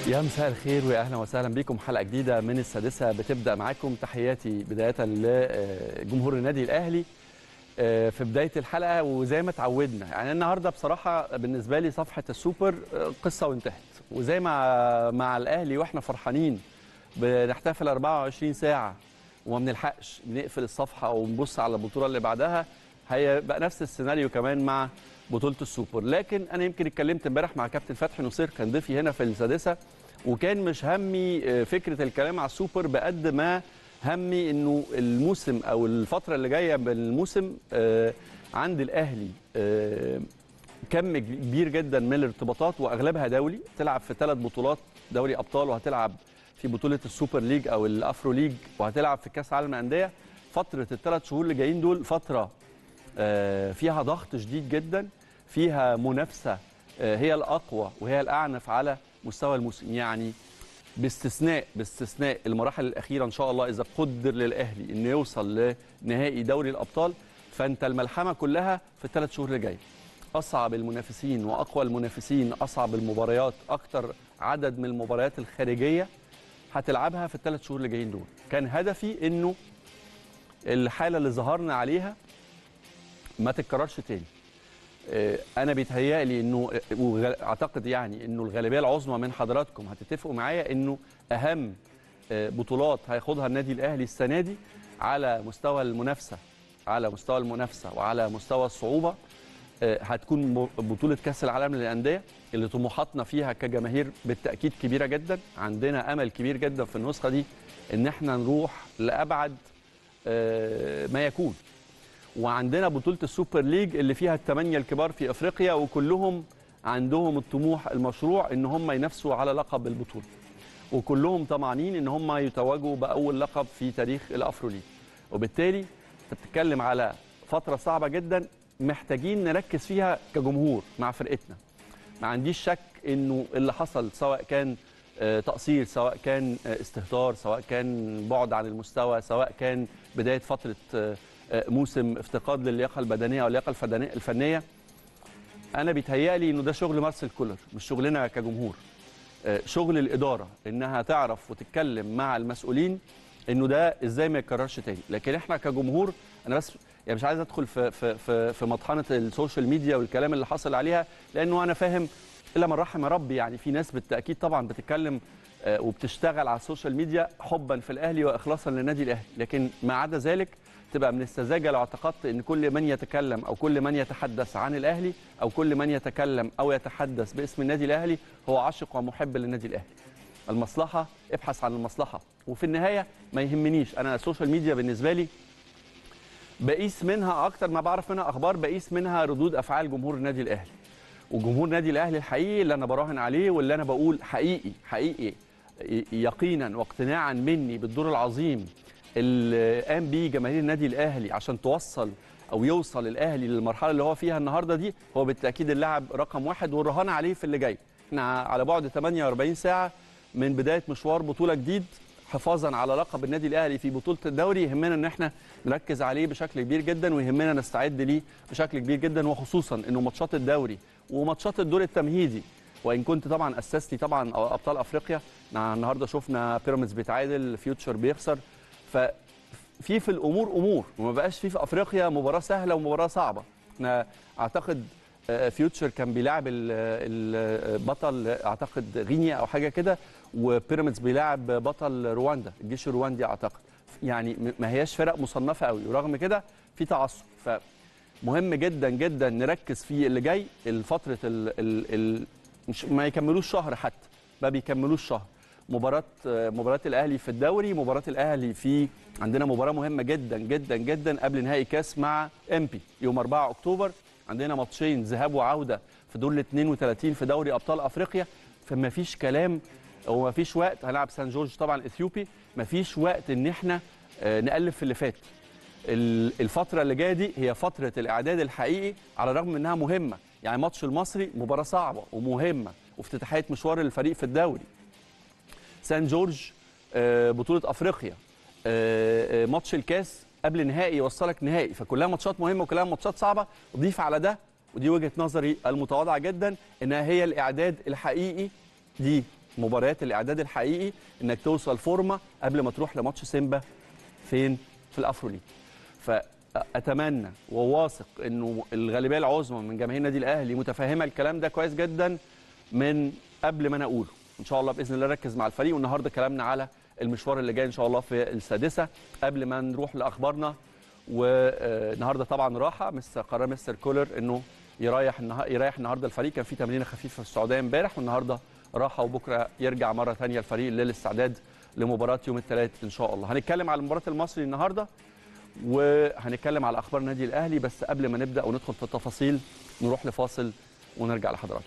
يا مساء الخير ويا اهلا وسهلا بكم حلقه جديده من السادسه بتبدا معاكم تحياتي بدايه لجمهور النادي الاهلي في بدايه الحلقه وزي ما اتعودنا يعني النهارده بصراحه بالنسبه لي صفحه السوبر قصه وانتهت وزي ما مع الاهلي واحنا فرحانين بنحتفل 24 ساعه وما بنلحقش بنقفل الصفحه ونبص على البطوله اللي بعدها هيبقى نفس السيناريو كمان مع بطوله السوبر لكن انا يمكن اتكلمت امبارح مع كابتن فتحي نصير كان ضيفي هنا في السادسه وكان مش همي فكره الكلام على السوبر بقد ما همي انه الموسم او الفتره اللي جايه من الموسم عند الاهلي كم كبير جدا من الارتباطات واغلبها دولي تلعب في ثلاث بطولات دوري ابطال وهتلعب في بطوله السوبر ليج او الافرو ليج وهتلعب في كاس عالم الانديه فتره الثلاث شهور اللي جايين دول فتره فيها ضغط شديد جدا فيها منافسه هي الاقوى وهي الاعنف على مستوى الموسم يعني باستثناء باستثناء المراحل الاخيره ان شاء الله اذا قدر للاهلي انه يوصل لنهائي دوري الابطال فانت الملحمه كلها في الثلاث شهور اللي جايه اصعب المنافسين واقوى المنافسين اصعب المباريات اكتر عدد من المباريات الخارجيه هتلعبها في الثلاث شهور اللي جايين دول كان هدفي انه الحاله اللي ظهرنا عليها ما تتكررش تاني انا بيتهيألي انه اعتقد يعني انه الغالبيه العظمى من حضراتكم هتتفقوا معايا انه اهم بطولات هياخدها النادي الاهلي السنه دي على مستوى المنافسه على مستوى المنافسه وعلى مستوى الصعوبه هتكون بطوله كاس العالم للانديه اللي طموحاتنا فيها كجماهير بالتاكيد كبيره جدا عندنا امل كبير جدا في النسخه دي ان احنا نروح لابعد ما يكون وعندنا بطوله السوبر ليج اللي فيها الثمانيه الكبار في افريقيا وكلهم عندهم الطموح المشروع ان هم ينافسوا على لقب البطوله وكلهم طمعانين ان هم يتوجوا باول لقب في تاريخ الافرو ليج وبالتالي انت بتتكلم على فتره صعبه جدا محتاجين نركز فيها كجمهور مع فرقتنا ما عنديش شك انه اللي حصل سواء كان تقصير سواء كان استهتار سواء كان بعد عن المستوى سواء كان بدايه فتره موسم افتقاد للياقه البدنيه او اللياقه الفنيه انا بيتهيألي انه ده شغل مارسيل كولر مش شغلنا كجمهور شغل الاداره انها تعرف وتتكلم مع المسؤولين انه ده ازاي ما يتكررش تاني لكن احنا كجمهور انا بس يعني مش عايز ادخل في في في, في مطحنه السوشيال ميديا والكلام اللي حصل عليها لانه انا فاهم الا من رحم ربي يعني في ناس بالتاكيد طبعا بتتكلم وبتشتغل على السوشيال ميديا حبا في الاهلي واخلاصا للنادي الاهلي لكن ما عدا ذلك تبقى من السذاجه لو اعتقدت ان كل من يتكلم او كل من يتحدث عن الاهلي او كل من يتكلم او يتحدث باسم النادي الاهلي هو عاشق ومحب للنادي الاهلي. المصلحه ابحث عن المصلحه وفي النهايه ما يهمنيش انا السوشيال ميديا بالنسبه لي بقيس منها اكتر ما بعرف منها اخبار بقيس منها ردود افعال جمهور النادي الاهلي. وجمهور النادي الاهلي الحقيقي اللي انا براهن عليه واللي انا بقول حقيقي حقيقي يقينا واقتناعا مني بالدور العظيم اللي قام بيه جماهير النادي الاهلي عشان توصل او يوصل الاهلي للمرحله اللي هو فيها النهارده دي هو بالتاكيد اللاعب رقم واحد والرهان عليه في اللي جاي احنا على بعد 48 ساعه من بدايه مشوار بطوله جديد حفاظا على لقب النادي الاهلي في بطوله الدوري يهمنا ان احنا نركز عليه بشكل كبير جدا ويهمنا نستعد ليه بشكل كبير جدا وخصوصا انه ماتشات الدوري وماتشات الدور التمهيدي وان كنت طبعا اسستي طبعا ابطال افريقيا النهارده شفنا بيراميدز بيتعادل فيوتشر بيخسر ففي في الامور امور وما بقاش في في افريقيا مباراه سهله ومباراه صعبه انا اعتقد فيوتشر كان بيلاعب البطل اعتقد غينيا او حاجه كده وبيراميدز بيلاعب بطل رواندا الجيش الرواندي اعتقد يعني ما هياش فرق مصنفه قوي ورغم كده في تعصب فمهم جدا جدا نركز في اللي جاي الفتره ال ال ال مش ما يكملوش شهر حتى ما بيكملوش شهر مباراه مباراه الاهلي في الدوري مباراه الاهلي في عندنا مباراه مهمه جدا جدا جدا قبل نهائي كاس مع امبي يوم 4 اكتوبر عندنا ماتشين ذهاب وعوده في دور ال 32 في دوري ابطال افريقيا فما فيش كلام وما فيش وقت هنلعب سان جورج طبعا اثيوبي ما فيش وقت ان احنا نقلب في اللي فات الفتره اللي جايه دي هي فتره الاعداد الحقيقي على الرغم من انها مهمه يعني ماتش المصري مباراه صعبه ومهمه وافتتاحيه مشوار الفريق في الدوري سان جورج بطوله افريقيا ماتش الكاس قبل نهائي يوصلك نهائي فكلها ماتشات مهمه وكلها ماتشات صعبه ضيف على ده ودي وجهه نظري المتواضعه جدا انها هي الاعداد الحقيقي دي مباريات الاعداد الحقيقي انك توصل فورمه قبل ما تروح لماتش سيمبا فين في الافرو ليج فاتمنى وواثق انه الغالبيه العظمى من جماهير النادي الاهلي متفهمه الكلام ده كويس جدا من قبل ما انا اقوله ان شاء الله باذن الله نركز مع الفريق والنهارده كلامنا على المشوار اللي جاي ان شاء الله في السادسه قبل ما نروح لاخبارنا والنهارده طبعا راحه مستر قرار مستر كولر انه يريح النهار يريح النهارده الفريق كان في تمرينه خفيفه في السعوديه امبارح والنهارده راحه وبكره يرجع مره ثانيه الفريق للاستعداد لمباراه يوم الثلاث ان شاء الله هنتكلم على مباراه المصري النهارده وهنتكلم على اخبار النادي الاهلي بس قبل ما نبدا وندخل في التفاصيل نروح لفاصل ونرجع لحضراتكم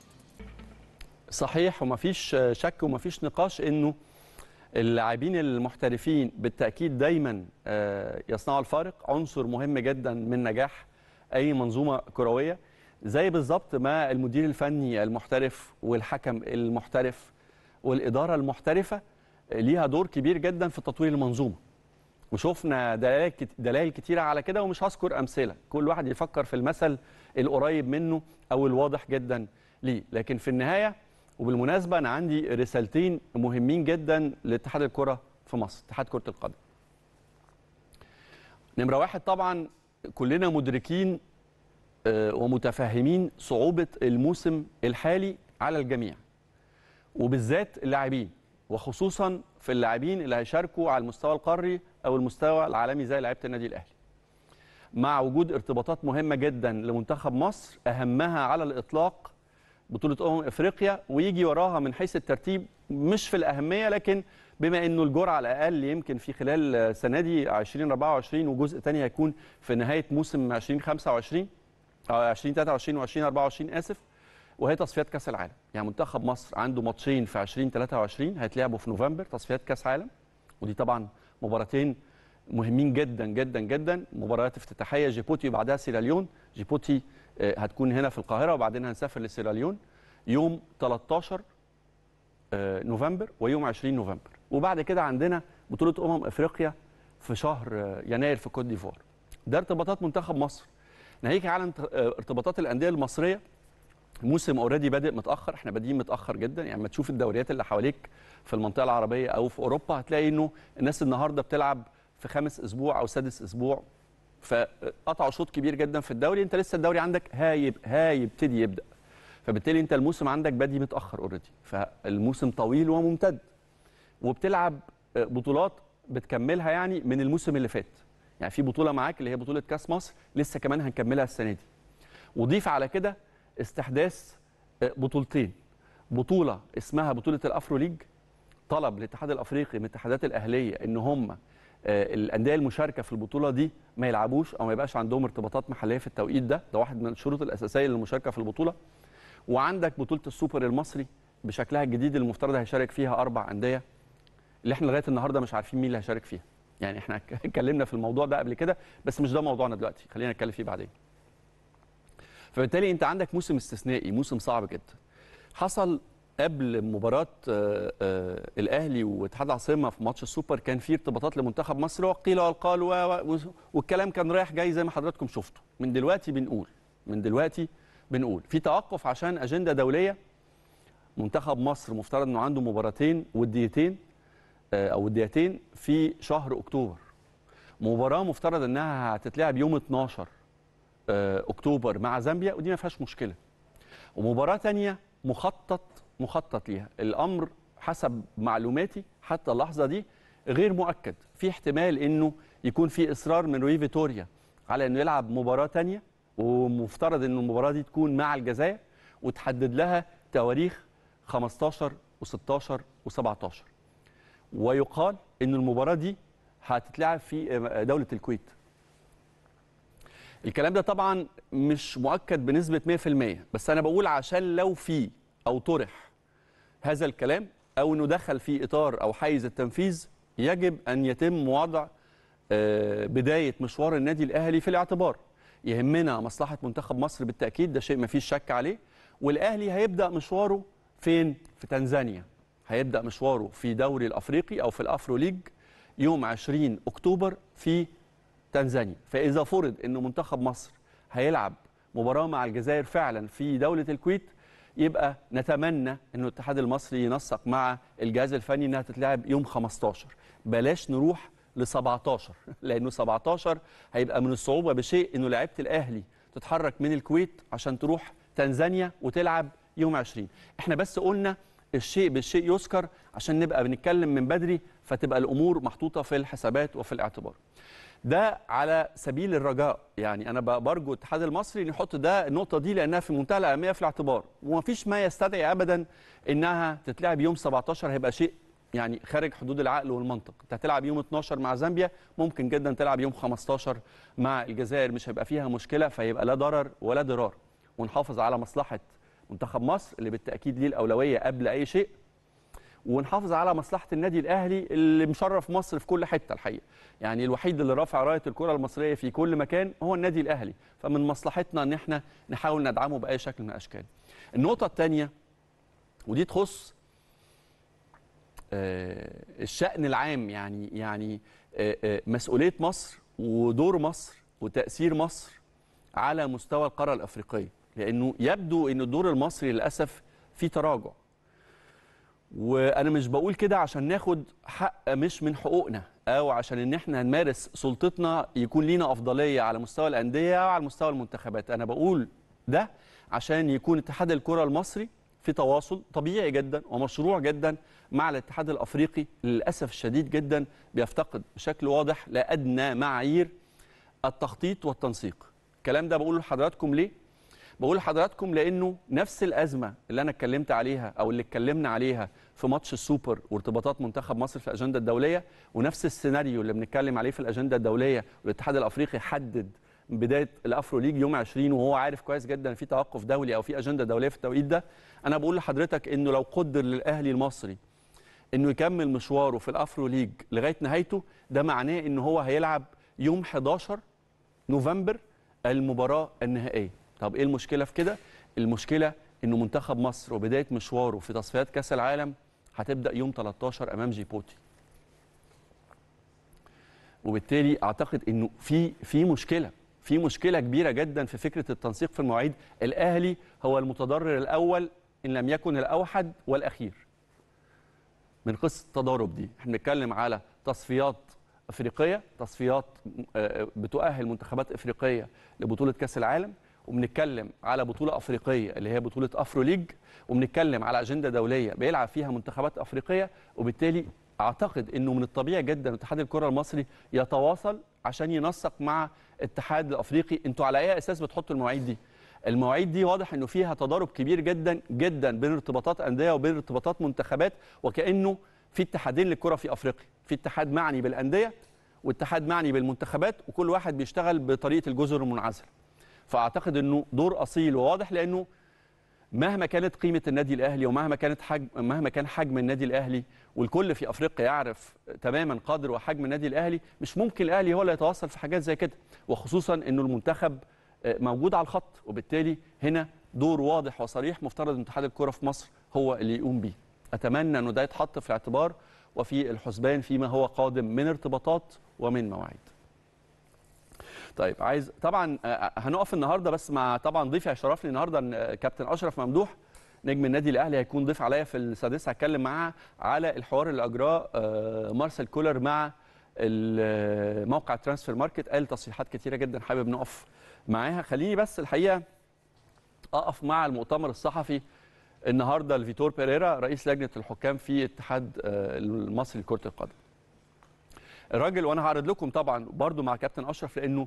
صحيح ومفيش شك ومفيش نقاش انه اللاعبين المحترفين بالتاكيد دايما يصنعوا الفارق عنصر مهم جدا من نجاح اي منظومه كرويه زي بالظبط ما المدير الفني المحترف والحكم المحترف والاداره المحترفه ليها دور كبير جدا في تطوير المنظومه وشفنا دلائل دلائل كتيره على كده ومش هذكر امثله كل واحد يفكر في المثل القريب منه او الواضح جدا ليه لكن في النهايه وبالمناسبه انا عندي رسالتين مهمين جدا لاتحاد الكره في مصر اتحاد كره القدم نمره واحد طبعا كلنا مدركين ومتفهمين صعوبه الموسم الحالي على الجميع وبالذات اللاعبين وخصوصا في اللاعبين اللي هيشاركوا على المستوى القاري او المستوى العالمي زي لعيبه النادي الاهلي مع وجود ارتباطات مهمه جدا لمنتخب مصر اهمها على الاطلاق بطوله امم افريقيا ويجي وراها من حيث الترتيب مش في الاهميه لكن بما انه الجرعه الاقل يمكن في خلال سنه دي 2024 وجزء ثاني هيكون في نهايه موسم 2025 او 2023 و2024 اسف وهي تصفيات كاس العالم يعني منتخب مصر عنده ماتشين في 2023 هيتلعبوا في نوفمبر تصفيات كاس عالم ودي طبعا مباراتين مهمين جدا جدا جدا مباريات افتتاحيه جيبوتي وبعدها سيراليون جيبوتي هتكون هنا في القاهره وبعدين هنسافر لسيراليون يوم 13 نوفمبر ويوم 20 نوفمبر وبعد كده عندنا بطوله امم افريقيا في شهر يناير في كوت ديفوار ده ارتباطات منتخب مصر ناهيك على ارتباطات الانديه المصريه الموسم اوريدي بادئ متاخر احنا بادئين متاخر جدا يعني ما تشوف الدوريات اللي حواليك في المنطقه العربيه او في اوروبا هتلاقي انه الناس النهارده بتلعب في خامس اسبوع او سادس اسبوع فقطعوا شوط كبير جدا في الدوري انت لسه الدوري عندك هايب هايبتدي يبدا فبالتالي انت الموسم عندك بادي متاخر اوريدي فالموسم طويل وممتد وبتلعب بطولات بتكملها يعني من الموسم اللي فات يعني في بطوله معاك اللي هي بطوله كاس مصر لسه كمان هنكملها السنه دي وضيف على كده استحداث بطولتين بطوله اسمها بطوله الافرو ليج طلب الاتحاد الافريقي من الاتحادات الاهليه ان هم الانديه المشاركه في البطوله دي ما يلعبوش او ما يبقاش عندهم ارتباطات محليه في التوقيت ده ده واحد من الشروط الاساسيه للمشاركه في البطوله وعندك بطوله السوبر المصري بشكلها الجديد اللي المفترض هيشارك فيها اربع انديه اللي احنا لغايه النهارده مش عارفين مين اللي هيشارك فيها يعني احنا اتكلمنا في الموضوع ده قبل كده بس مش ده موضوعنا دلوقتي خلينا نتكلم فيه بعدين فبالتالي انت عندك موسم استثنائي موسم صعب جدا حصل قبل مباراه الاهلي واتحاد عاصمه في ماتش السوبر كان في ارتباطات لمنتخب مصر وقيل وقال والكلام كان رايح جاي زي ما حضراتكم شفتوا من دلوقتي بنقول من دلوقتي بنقول في توقف عشان اجنده دوليه منتخب مصر مفترض انه عنده مباراتين وديتين او وديتين في شهر اكتوبر مباراه مفترض انها هتتلعب يوم 12 اكتوبر مع زامبيا ودي ما فيهاش مشكله ومباراه ثانيه مخطط مخطط ليها الامر حسب معلوماتي حتى اللحظه دي غير مؤكد في احتمال انه يكون في اصرار من روي فيتوريا على انه يلعب مباراه ثانيه ومفترض ان المباراه دي تكون مع الجزائر وتحدد لها تواريخ 15 و16 و17 ويقال ان المباراه دي هتتلعب في دوله الكويت الكلام ده طبعا مش مؤكد بنسبه 100% بس انا بقول عشان لو في او طرح هذا الكلام او انه دخل في اطار او حيز التنفيذ يجب ان يتم وضع بدايه مشوار النادي الاهلي في الاعتبار يهمنا مصلحه منتخب مصر بالتاكيد ده شيء ما فيش شك عليه والاهلي هيبدا مشواره فين في تنزانيا هيبدا مشواره في دوري الافريقي او في الافرو ليج يوم 20 اكتوبر في تنزانيا فاذا فرض ان منتخب مصر هيلعب مباراه مع الجزائر فعلا في دوله الكويت يبقى نتمنى انه الاتحاد المصري ينسق مع الجهاز الفني انها تتلعب يوم 15 بلاش نروح ل 17 لانه 17 هيبقى من الصعوبه بشيء انه لعيبه الاهلي تتحرك من الكويت عشان تروح تنزانيا وتلعب يوم 20 احنا بس قلنا الشيء بالشيء يذكر عشان نبقى بنتكلم من بدري فتبقى الامور محطوطه في الحسابات وفي الاعتبار ده على سبيل الرجاء يعني انا برجو الاتحاد المصري ان يحط ده النقطه دي لانها في منتهى الاهميه في الاعتبار ومفيش ما يستدعي ابدا انها تتلعب يوم 17 هيبقى شيء يعني خارج حدود العقل والمنطق انت هتلعب يوم 12 مع زامبيا ممكن جدا تلعب يوم 15 مع الجزائر مش هيبقى فيها مشكله فيبقى لا ضرر ولا ضرار ونحافظ على مصلحه منتخب مصر اللي بالتاكيد ليه الاولويه قبل اي شيء ونحافظ على مصلحه النادي الاهلي اللي مشرف مصر في كل حته الحقيقه يعني الوحيد اللي رافع رايه الكره المصريه في كل مكان هو النادي الاهلي فمن مصلحتنا ان احنا نحاول ندعمه باي شكل من الاشكال النقطه الثانيه ودي تخص الشأن العام يعني يعني مسؤولية مصر ودور مصر وتأثير مصر على مستوى القارة الأفريقية لأنه يبدو أن الدور المصري للأسف في تراجع وأنا مش بقول كده عشان ناخد حق مش من حقوقنا أو عشان إن إحنا نمارس سلطتنا يكون لينا أفضلية على مستوى الأندية أو على مستوى المنتخبات أنا بقول ده عشان يكون اتحاد الكرة المصري في تواصل طبيعي جدا ومشروع جدا مع الاتحاد الافريقي للاسف الشديد جدا بيفتقد بشكل واضح لادنى معايير التخطيط والتنسيق. الكلام ده بقوله لحضراتكم ليه؟ بقول لحضراتكم لانه نفس الازمه اللي انا اتكلمت عليها او اللي اتكلمنا عليها في ماتش السوبر وارتباطات منتخب مصر في الاجنده الدوليه ونفس السيناريو اللي بنتكلم عليه في الاجنده الدوليه والاتحاد الافريقي حدد بدايه الافرو ليج يوم 20 وهو عارف كويس جدا في توقف دولي او في اجنده دوليه في التوقيت ده انا بقول لحضرتك انه لو قدر للاهلي المصري انه يكمل مشواره في الافرو ليج لغايه نهايته ده معناه ان هو هيلعب يوم 11 نوفمبر المباراه النهائيه طب ايه المشكله في كده المشكله انه منتخب مصر وبدايه مشواره في تصفيات كاس العالم هتبدا يوم 13 امام جيبوتي وبالتالي اعتقد انه في في مشكله في مشكله كبيره جدا في فكره التنسيق في المواعيد الاهلي هو المتضرر الاول ان لم يكن الاوحد والاخير من قصه التضارب دي احنا بنتكلم على تصفيات افريقيه تصفيات بتؤهل منتخبات افريقيه لبطوله كاس العالم وبنتكلم على بطوله افريقيه اللي هي بطوله افرو ليج وبنتكلم على اجنده دوليه بيلعب فيها منتخبات افريقيه وبالتالي اعتقد انه من الطبيعي جدا اتحاد الكره المصري يتواصل عشان ينسق مع الاتحاد الافريقي انتوا على اي اساس بتحطوا المواعيد دي المواعيد دي واضح انه فيها تضارب كبير جدا جدا بين ارتباطات انديه وبين ارتباطات منتخبات وكانه في اتحادين للكره في افريقيا في اتحاد معني بالانديه واتحاد معني بالمنتخبات وكل واحد بيشتغل بطريقه الجزر المنعزله فاعتقد انه دور اصيل وواضح لانه مهما كانت قيمه النادي الاهلي ومهما كانت حجم مهما كان حجم النادي الاهلي والكل في افريقيا يعرف تماما قدر وحجم النادي الاهلي مش ممكن الاهلي هو اللي يتواصل في حاجات زي كده وخصوصا انه المنتخب موجود على الخط وبالتالي هنا دور واضح وصريح مفترض ان اتحاد الكره في مصر هو اللي يقوم بيه اتمنى انه ده يتحط في الاعتبار وفي الحسبان فيما هو قادم من ارتباطات ومن مواعيد طيب عايز طبعا هنقف النهارده بس مع طبعا ضيفي هيشرفني النهارده كابتن اشرف ممدوح نجم النادي الاهلي هيكون ضيف عليا في السادسه هتكلم معاه على الحوار اللي اجراه مارسيل كولر مع موقع ترانسفير ماركت قال تصريحات كتيره جدا حابب نقف معاها خليني بس الحقيقه اقف مع المؤتمر الصحفي النهارده لفيتور بيريرا رئيس لجنه الحكام في اتحاد المصري لكره القدم الراجل وانا هعرض لكم طبعا برضو مع كابتن اشرف لانه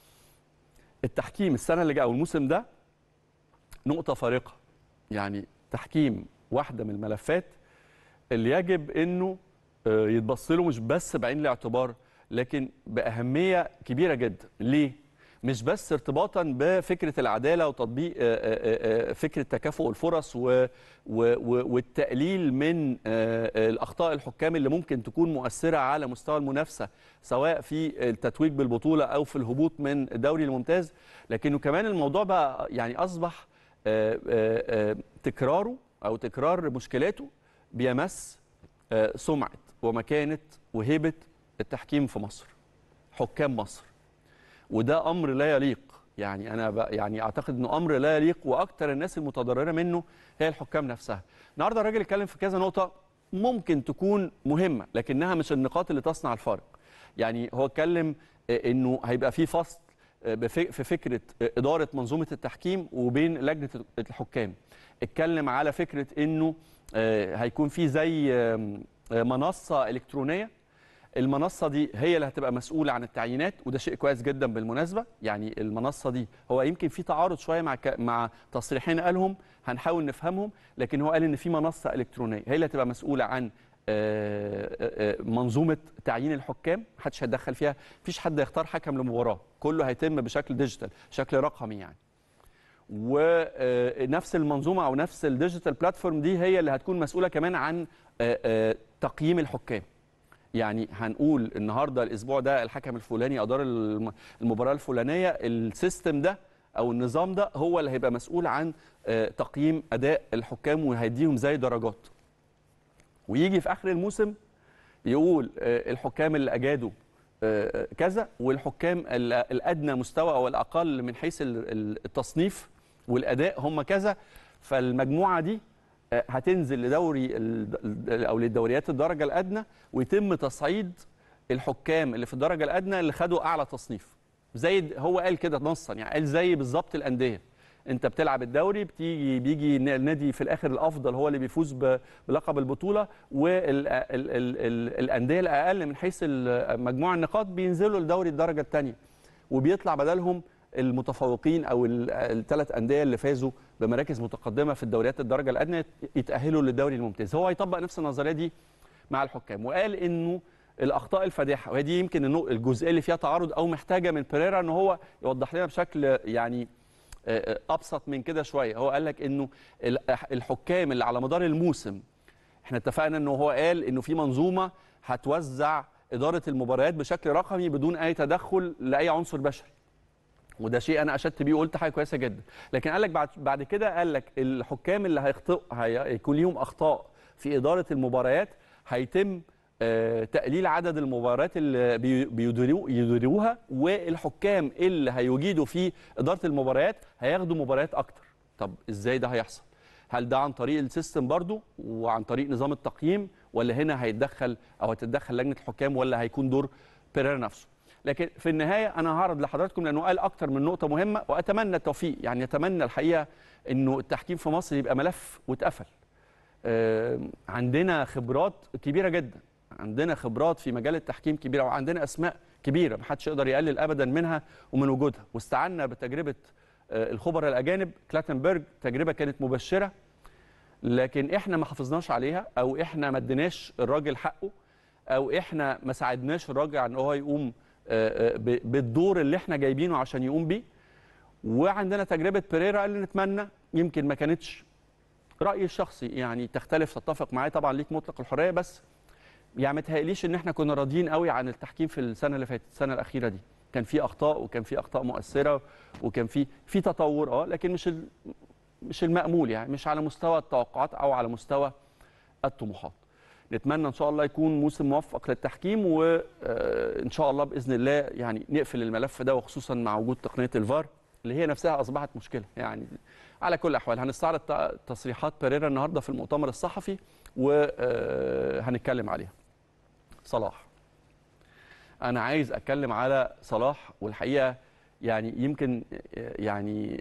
التحكيم السنه اللي جايه او الموسم ده نقطه فارقه يعني تحكيم واحده من الملفات اللي يجب انه يتبص له مش بس بعين الاعتبار لكن باهميه كبيره جدا ليه مش بس ارتباطا بفكره العداله وتطبيق فكره تكافؤ الفرص والتقليل من الاخطاء الحكام اللي ممكن تكون مؤثره على مستوى المنافسه سواء في التتويج بالبطوله او في الهبوط من الدوري الممتاز لكنه كمان الموضوع بقى يعني اصبح تكراره او تكرار مشكلاته بيمس سمعه ومكانه وهيبه التحكيم في مصر حكام مصر وده امر لا يليق يعني انا ب... يعني اعتقد انه امر لا يليق واكثر الناس المتضرره منه هي الحكام نفسها النهارده الراجل اتكلم في كذا نقطه ممكن تكون مهمه لكنها مش النقاط اللي تصنع الفارق يعني هو اتكلم انه هيبقى في فصل في فكره اداره منظومه التحكيم وبين لجنه الحكام اتكلم على فكره انه هيكون في زي منصه الكترونيه المنصه دي هي اللي هتبقى مسؤوله عن التعيينات وده شيء كويس جدا بالمناسبه يعني المنصه دي هو يمكن في تعارض شويه مع ك... مع تصريحين قالهم هنحاول نفهمهم لكن هو قال ان في منصه الكترونيه هي اللي هتبقى مسؤوله عن منظومه تعيين الحكام محدش هيتدخل فيها مفيش حد يختار حكم لمباراه كله هيتم بشكل ديجيتال بشكل رقمي يعني ونفس المنظومه او نفس الديجيتال بلاتفورم دي هي اللي هتكون مسؤوله كمان عن تقييم الحكام يعني هنقول النهارده الاسبوع ده الحكم الفلاني ادار المباراه الفلانيه السيستم ده او النظام ده هو اللي هيبقى مسؤول عن تقييم اداء الحكام وهيديهم زي درجات ويجي في اخر الموسم يقول الحكام اللي اجادوا كذا والحكام الادنى مستوى او الاقل من حيث التصنيف والاداء هم كذا فالمجموعه دي هتنزل لدوري او للدوريات الدرجه الادنى ويتم تصعيد الحكام اللي في الدرجه الادنى اللي خدوا اعلى تصنيف زي هو قال كده نصا يعني قال زي بالظبط الانديه انت بتلعب الدوري بتيجي بيجي النادي في الاخر الافضل هو اللي بيفوز بلقب البطوله والانديه الاقل من حيث مجموع النقاط بينزلوا لدوري الدرجه الثانيه وبيطلع بدلهم المتفوقين او الثلاث انديه اللي فازوا بمراكز متقدمه في الدوريات الدرجه الادنى يتاهلوا للدوري الممتاز هو هيطبق نفس النظريه دي مع الحكام وقال انه الاخطاء الفادحه وهي دي يمكن الجزئيه اللي فيها تعارض او محتاجه من بيريرا ان هو يوضح لنا بشكل يعني ابسط من كده شويه هو قال لك انه الحكام اللي على مدار الموسم احنا اتفقنا انه هو قال انه في منظومه هتوزع اداره المباريات بشكل رقمي بدون اي تدخل لاي عنصر بشري وده شيء انا اشدت بيه وقلت حاجه كويسه جدا لكن قال لك بعد بعد كده قال لك الحكام اللي هيخطئ هيكون ليهم اخطاء في اداره المباريات هيتم تقليل عدد المباريات اللي بيديروا يديروها والحكام اللي هيجيدوا في اداره المباريات هياخدوا مباريات اكتر طب ازاي ده هيحصل هل ده عن طريق السيستم برضو وعن طريق نظام التقييم ولا هنا هيتدخل او هتتدخل لجنه الحكام ولا هيكون دور بيريرا نفسه لكن في النهايه انا هعرض لحضراتكم لانه قال اكتر من نقطه مهمه واتمنى التوفيق يعني اتمنى الحقيقه انه التحكيم في مصر يبقى ملف واتقفل عندنا خبرات كبيره جدا عندنا خبرات في مجال التحكيم كبيره وعندنا اسماء كبيره محدش يقدر يقلل ابدا منها ومن وجودها واستعنا بتجربه الخبراء الاجانب كلاتنبرج تجربه كانت مبشره لكن احنا ما حافظناش عليها او احنا ما اديناش الراجل حقه او احنا ما ساعدناش الراجل ان هو يقوم بالدور اللي احنا جايبينه عشان يقوم بيه وعندنا تجربه بيريرا اللي نتمنى يمكن ما كانتش رايي الشخصي يعني تختلف تتفق معايا طبعا ليك مطلق الحريه بس يعني ما تهيأليش ان احنا كنا راضيين قوي عن التحكيم في السنه اللي فاتت السنه الاخيره دي كان في اخطاء وكان في اخطاء مؤثره وكان في في تطور اه لكن مش مش المأمول يعني مش على مستوى التوقعات او على مستوى الطموحات نتمنى ان شاء الله يكون موسم موفق للتحكيم وان شاء الله باذن الله يعني نقفل الملف ده وخصوصا مع وجود تقنيه الفار اللي هي نفسها اصبحت مشكله يعني على كل الاحوال هنستعرض تصريحات بيريرا النهارده في المؤتمر الصحفي وهنتكلم عليها صلاح انا عايز اتكلم على صلاح والحقيقه يعني يمكن يعني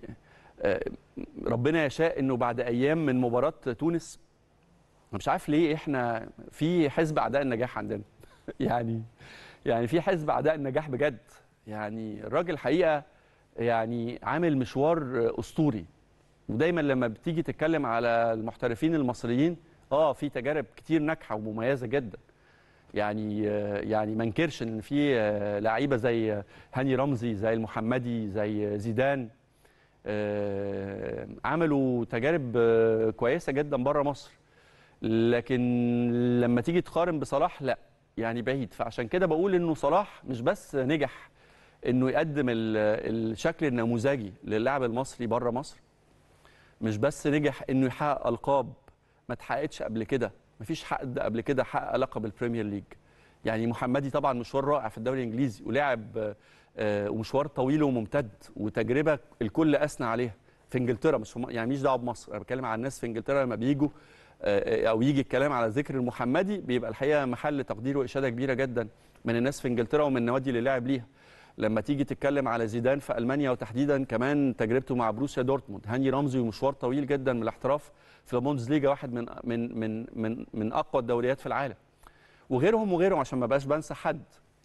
ربنا يشاء انه بعد ايام من مباراه تونس مش عارف ليه احنا في حزب اعداء النجاح عندنا يعني يعني في حزب اعداء النجاح بجد يعني الراجل حقيقه يعني عامل مشوار اسطوري ودايما لما بتيجي تتكلم على المحترفين المصريين اه في تجارب كتير ناجحه ومميزه جدا يعني يعني ما انكرش ان في لعيبه زي هاني رمزي زي المحمدي زي زيدان عملوا تجارب كويسه جدا بره مصر لكن لما تيجي تقارن بصلاح لا يعني بعيد فعشان كده بقول انه صلاح مش بس نجح انه يقدم الشكل النموذجي للاعب المصري بره مصر مش بس نجح انه يحقق القاب ما اتحققتش قبل كده مفيش حد قبل كده حقق لقب البريمير ليج يعني محمدي طبعا مشوار رائع في الدوري الانجليزي ولعب آه، ومشوار طويل وممتد وتجربه الكل اثنى عليها في انجلترا مش في يعني مش دعوه بمصر انا بتكلم عن الناس في انجلترا لما بيجوا آه، او يجي الكلام على ذكر المحمدي بيبقى الحقيقه محل تقدير واشاده كبيره جدا من الناس في انجلترا ومن النوادي اللي لعب ليها لما تيجي تتكلم على زيدان في المانيا وتحديدا كمان تجربته مع بروسيا دورتموند هاني رمزي ومشوار طويل جدا من الاحتراف في بوندسليجا واحد من من من من من اقوى الدوريات في العالم وغيرهم وغيرهم عشان ما بقاش بنسى حد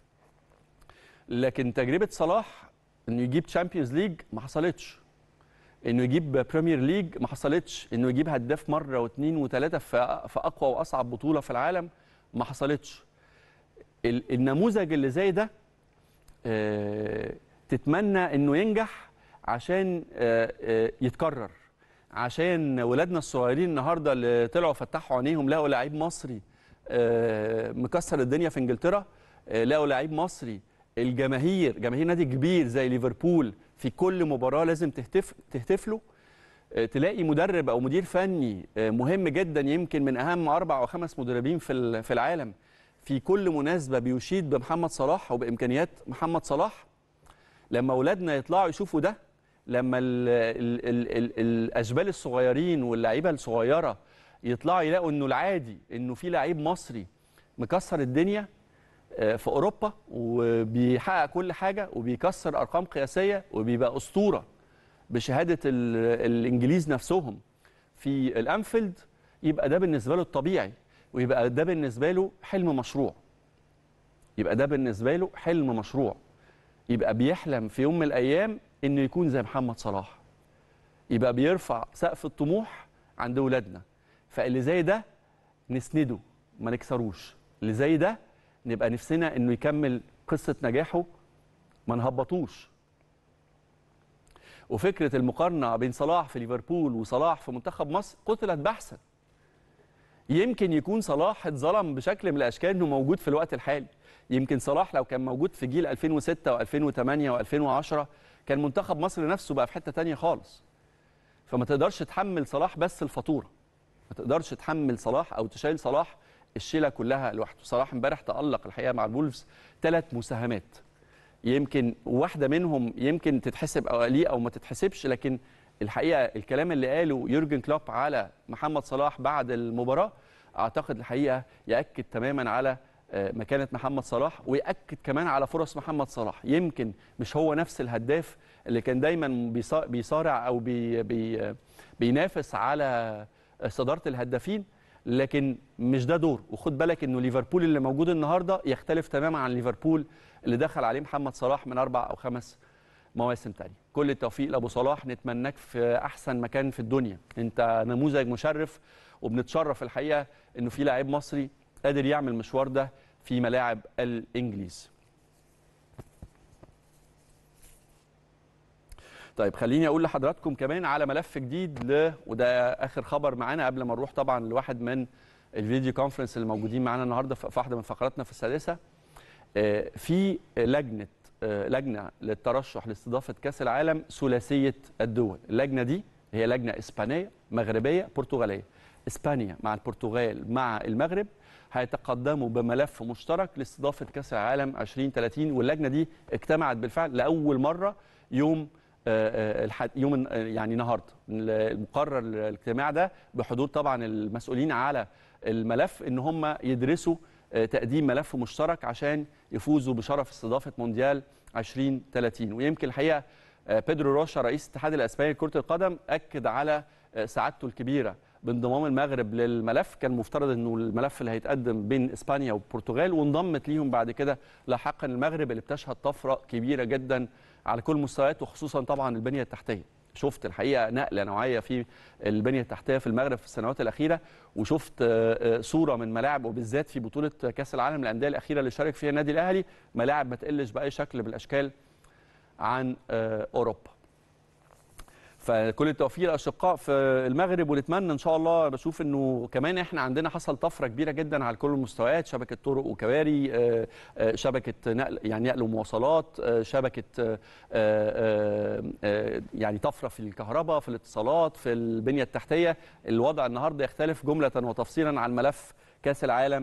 لكن تجربه صلاح انه يجيب تشامبيونز ليج ما حصلتش انه يجيب بريمير ليج ما حصلتش انه يجيب هداف مره واثنين وثلاثه في في اقوى واصعب بطوله في العالم ما حصلتش ال- النموذج اللي زي ده آه، تتمنى انه ينجح عشان آه، آه، يتكرر عشان ولادنا الصغيرين النهارده اللي طلعوا فتحوا عينيهم لقوا لعيب مصري آه، مكسر الدنيا في انجلترا آه، لقوا لعيب مصري الجماهير جماهير نادي كبير زي ليفربول في كل مباراه لازم تهتف تهتف له آه، تلاقي مدرب او مدير فني آه، مهم جدا يمكن من اهم اربع او خمس مدربين في ال- في العالم في كل مناسبه بيشيد بمحمد صلاح وبامكانيات محمد صلاح لما اولادنا يطلعوا يشوفوا ده لما ال ال ال ال الاشبال الصغيرين واللعيبه الصغيره يطلعوا يلاقوا انه العادي انه في لعيب مصري مكسر الدنيا آه، في اوروبا وبيحقق كل حاجه وبيكسر ارقام قياسيه وبيبقى اسطوره بشهاده ال- الانجليز نفسهم في الانفيلد يبقى ده بالنسبه له الطبيعي ويبقى ده بالنسبه له حلم مشروع يبقى ده بالنسبه له حلم مشروع يبقى بيحلم في يوم من الايام انه يكون زي محمد صلاح يبقى بيرفع سقف الطموح عند ولادنا فاللي زي ده نسنده ما نكسروش اللي زي ده نبقى نفسنا انه يكمل قصه نجاحه ما نهبطوش وفكره المقارنه بين صلاح في ليفربول وصلاح في منتخب مصر قتلت بحثا يمكن يكون صلاح اتظلم بشكل من الاشكال انه موجود في الوقت الحالي يمكن صلاح لو كان موجود في جيل 2006 و2008 و2010 كان منتخب مصر نفسه بقى في حته تانية خالص فما تقدرش تحمل صلاح بس الفاتوره ما تقدرش تحمل صلاح او تشيل صلاح الشيله كلها لوحده صلاح امبارح تالق الحقيقه مع الولفز ثلاث مساهمات يمكن واحده منهم يمكن تتحسب او ليه او ما تتحسبش لكن الحقيقه الكلام اللي قاله يورجن كلوب على محمد صلاح بعد المباراه اعتقد الحقيقه ياكد تماما على آه، مكانه محمد صلاح وياكد كمان على فرص محمد صلاح يمكن مش هو نفس الهداف اللي كان دايما بيصا- بيصارع او بي بي بينافس على صداره الهدافين لكن مش ده دور وخد بالك انه ليفربول اللي موجود النهارده يختلف تماما عن ليفربول اللي دخل عليه محمد صلاح من اربع او خمس مواسم تانية كل التوفيق لابو صلاح نتمناك في احسن مكان في الدنيا انت نموذج مشرف وبنتشرف الحقيقه انه في لاعب مصري قادر يعمل المشوار ده في ملاعب الانجليز طيب خليني اقول لحضراتكم كمان على ملف جديد ل وده اخر خبر معانا قبل ما نروح طبعا لواحد من الفيديو كونفرنس اللي موجودين معانا النهارده في واحده من فقراتنا في السادسه آه، في لجنه آه، لجنه للترشح لاستضافه كاس العالم ثلاثيه الدول اللجنه دي هي لجنه اسبانيه مغربيه برتغاليه اسبانيا مع البرتغال مع المغرب هيتقدموا بملف مشترك لاستضافه كاس العالم 2030 واللجنه دي اجتمعت بالفعل لاول مره يوم آه، آه، الحد يوم الن- آه، يعني النهارده المقرر الاجتماع ده بحضور طبعا المسؤولين على الملف ان هم يدرسوا آه، تقديم ملف مشترك عشان يفوزوا بشرف استضافه مونديال 2030 ويمكن الحقيقه آه، بيدرو روشا رئيس الاتحاد الاسباني لكره القدم اكد على آه، سعادته الكبيره بانضمام المغرب للملف كان مفترض انه الملف اللي هيتقدم بين اسبانيا والبرتغال وانضمت ليهم بعد كده لاحقا المغرب اللي بتشهد طفره كبيره جدا على كل المستويات وخصوصا طبعا البنيه التحتيه شفت الحقيقه نقله نوعيه في البنيه التحتيه في المغرب في السنوات الاخيره وشفت آه، آه، صوره من ملاعب وبالذات في بطوله كاس العالم للانديه الاخيره اللي شارك فيها النادي الاهلي ملاعب ما تقلش باي شكل من الاشكال عن آه، اوروبا فكل التوفيق للاشقاء في المغرب ونتمنى ان شاء الله بشوف انه كمان احنا عندنا حصل طفره كبيره جدا على كل المستويات شبكه طرق وكباري آه، آه، شبكه نقل يعني نقل ومواصلات آه، شبكه آه، آه، آه، يعني طفره في الكهرباء في الاتصالات في البنيه التحتيه الوضع النهارده يختلف جمله وتفصيلا عن ملف كاس العالم في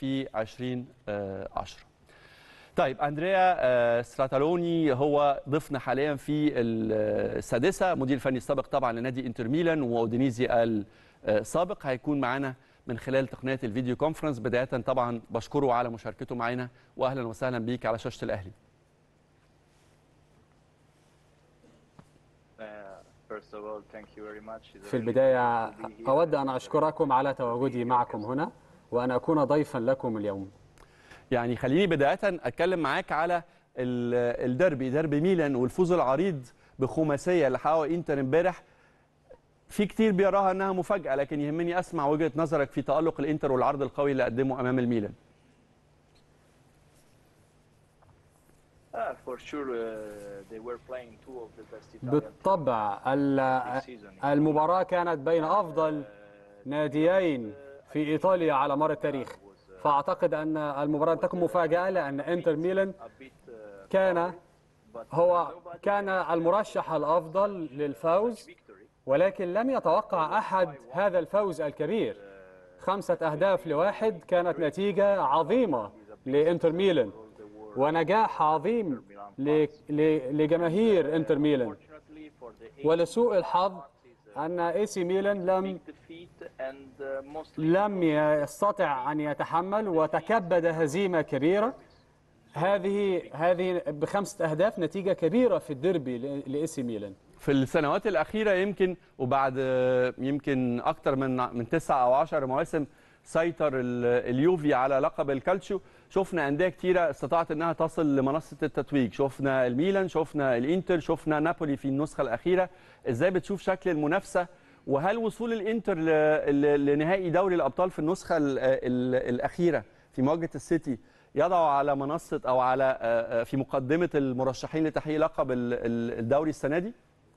في 2010 طيب اندريا آه، ستراتالوني هو ضيفنا حاليا في السادسه مدير فني السابق طبعا لنادي انتر ميلان واودينيزي السابق هيكون معنا من خلال تقنيه الفيديو كونفرنس بدايه طبعا بشكره على مشاركته معنا واهلا وسهلا بيك على شاشه الاهلي First of all, thank you very much. It's a في really البداية pleasure to be here. أود أن أشكركم على تواجدي معكم هنا وأن أكون ضيفا لكم اليوم يعني خليني بدايه اتكلم معاك على ال- الدربي دربي ميلان والفوز العريض بخماسيه اللي حققه انتر امبارح في كتير بيراها انها مفاجاه لكن يهمني اسمع وجهه نظرك في تالق الانتر والعرض القوي اللي قدمه امام الميلان Ah, for sure, uh, they were playing two of the best Italian بالطبع ال- this season. المباراة كانت بين أفضل ناديين في إيطاليا على مر التاريخ فأعتقد أن المباراة لم تكن مفاجأة لأن إنتر ميلان A bit, uh, كان but هو nobody كان المرشح الأفضل للفوز victory. ولكن لم يتوقع أحد هذا الفوز الكبير خمسة أهداف لواحد كانت نتيجة عظيمة لإنتر ميلان ونجاح عظيم ل- ل- لجماهير إنتر ميلان Fortunately for the eight ولسوء الحظ أن إي سي ميلان لم defeat and uh, mostly لم يستطع أن يتحمل وتكبد هزيمة كبيرة هذه هذه بخمسة أهداف نتيجة كبيرة في الديربي لإي سي ميلان في السنوات الاخيره يمكن وبعد آه، يمكن اكتر من من تسع او عشر مواسم سيطر ال- اليوفي على لقب الكالتشيو شفنا انديه كتيره استطاعت انها تصل لمنصه التتويج شفنا الميلان شفنا الانتر شفنا نابولي في النسخه الاخيره ازاي بتشوف شكل المنافسه وهل وصول الانتر ل- ل- لنهائي دوري الابطال في النسخه ال- ال- الاخيره في مواجهه السيتي يضع على منصه او على آه، آه، في مقدمه المرشحين لتحقيق لقب ال- ال- الدوري السنه دي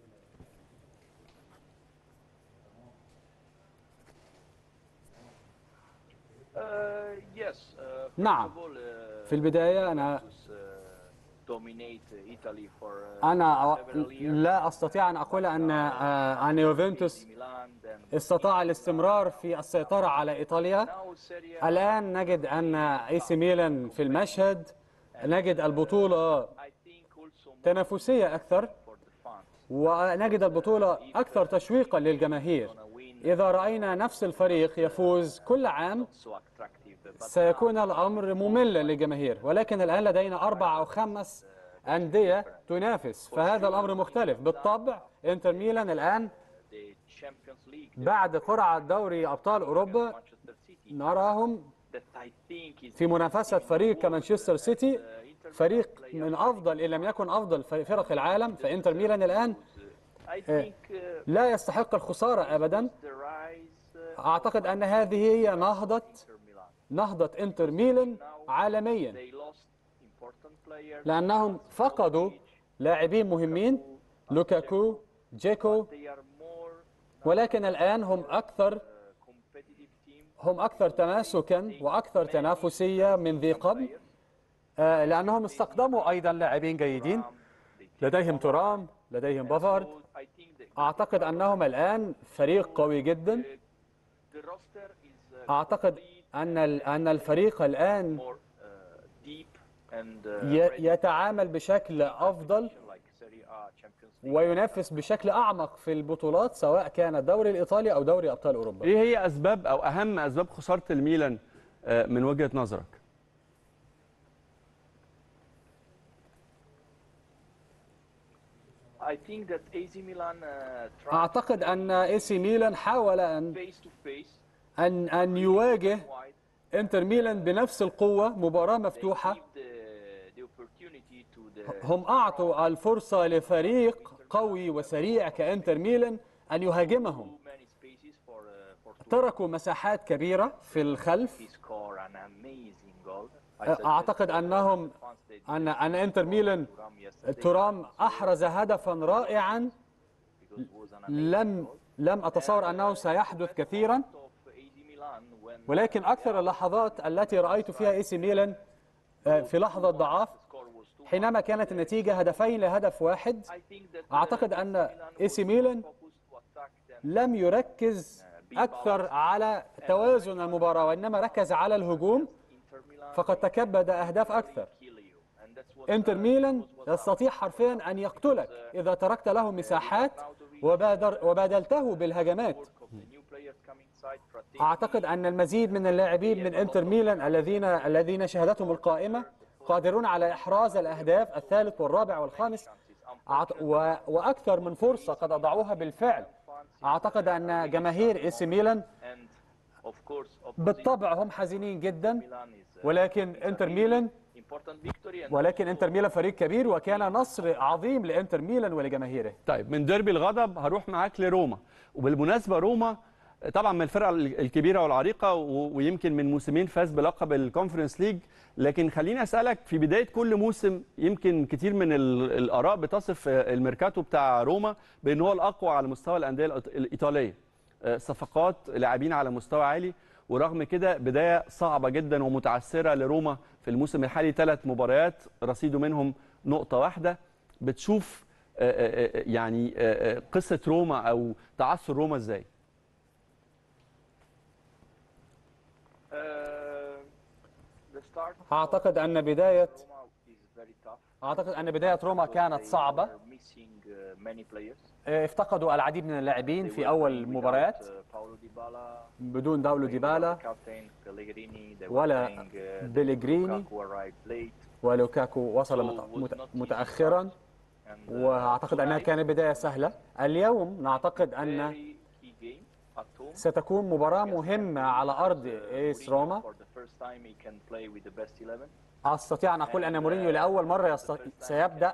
uh, yes. Uh, first نعم. of all, uh, في البداية أنا Juventus, uh, dominate Italy for uh, أنا several years. لا أستطيع أن أقول أن آه، أن يوفنتوس AC Milan, then استطاع الاستمرار في السيطرة على إيطاليا now Serie A. الآن نجد أن إي سي ميلان في المشهد نجد البطولة I think also more تنافسية أكثر for the fans. ونجد البطولة أكثر تشويقا للجماهير Gonna win إذا رأينا نفس الفريق يفوز كل عام so attractive. But سيكون الأمر مملا للجماهير ولكن الآن لدينا أربع أو خمس أندية تنافس فهذا الأمر مختلف بالطبع إنتر ميلان الآن the Champions League, بعد قرعة دوري أبطال أوروبا Manchester City, نراهم that I think is في منافسة فريق كمانشستر سيتي uh, Inter فريق Milan player. من أفضل إن لم يكن أفضل فرق العالم فإنتر ميلان الآن I think uh, لا يستحق الخسارة أبدا the rise uh, أعتقد أن هذه هي نهضة Inter Milan. نهضة إنتر ميلان عالميا They lost important players. لأنهم فقدوا لاعبين مهمين لوكاكو جيكو They are more ولكن الآن هم أكثر uh, competitive team. هم أكثر تماسكا وأكثر تنافسية من ذي قبل آه، لأنهم استقدموا أيضا لاعبين جيدين لديهم ترام لديهم بافارد So I think the, أعتقد أنهم الآن فريق قوي جدا the roster is uh, أعتقد أن ال- أن الفريق الآن more uh, deep and uh, ي- ready يتعامل بشكل أفضل like Serie A, Champions League. وينافس بشكل أعمق في البطولات سواء كان الدوري الإيطالي أو دوري أبطال أوروبا ايه هي اسباب او اهم اسباب خساره الميلان آه، من وجهه نظرك I think that AC Milan uh, tried أعتقد أن إي سي ميلان حاول أن face to face أن أن يواجه wide. إنتر ميلان بنفس القوة مباراة They مفتوحة give the, the opportunity to the هم أعطوا الفرصة لفريق قوي وسريع كإنتر ميلان أن يهاجمهم too many spaces for uh, for two. تركوا مساحات كبيرة في الخلف He scored an amazing goal. I suggest أعتقد the أنهم fans they أن أن إنتر ميلان Thuram yesterday ترام أحرز هدفا رائعا because it was an amazing لم لم أتصور أنه سيحدث كثيرا of AC Milan when ولكن أكثر اللحظات التي رأيت فيها إي سي ميلان آه، في لحظة ضعاف the score was two. حينما كانت النتيجة هدفين لهدف واحد I think that أعتقد uh, أن Milan AC was ميلان focused to attack them. لم يركز أكثر على توازن المباراة وإنما ركز على الهجوم فقد تكبد أهداف أكثر انتر ميلان يستطيع حرفيا أن يقتلك إذا تركت له مساحات وبادر وبادلته بالهجمات أعتقد أن المزيد من اللاعبين من انتر ميلان الذين الذين شهدتهم القائمة قادرون على إحراز الأهداف الثالث والرابع والخامس أعت- و- وأكثر من فرصة قد أضعوها بالفعل أعتقد أن جماهير إي سي ميلان بالطبع هم حزينين جدا ولكن انتر ميلان ولكن انتر ميلان فريق كبير وكان نصر عظيم لانتر ميلان ولجماهيره طيب من ديربي الغضب هروح معاك لروما وبالمناسبه روما طبعا من الفرق الكبيره والعريقه و- ويمكن من موسمين فاز بلقب الكونفرنس ليج لكن خليني اسالك في بدايه كل موسم يمكن كتير من ال- الاراء بتصف الميركاتو بتاع روما بان هو الاقوى على مستوى الانديه الإيط- الايطاليه آه، صفقات لاعبين على مستوى عالي ورغم كده بدايه صعبه جدا ومتعثره لروما في الموسم الحالي ثلاث مباريات رصيده منهم نقطه واحده بتشوف آه، آه، آه، يعني آه، آه، قصه روما او تعثر روما ازاي أعتقد أن بداية أعتقد أن بداية روما كانت صعبة افتقدوا العديد من اللاعبين في أول المباريات بدون داولو ديبالا ولا بيليغريني ولوكاكو وصل مت- مت- متأخرا وأعتقد أنها كانت بداية سهلة اليوم نعتقد أن ستكون مباراة مهمة على أرض إيس روما أستطيع أن أقول أن مورينيو لأول مرة يست... سيبدأ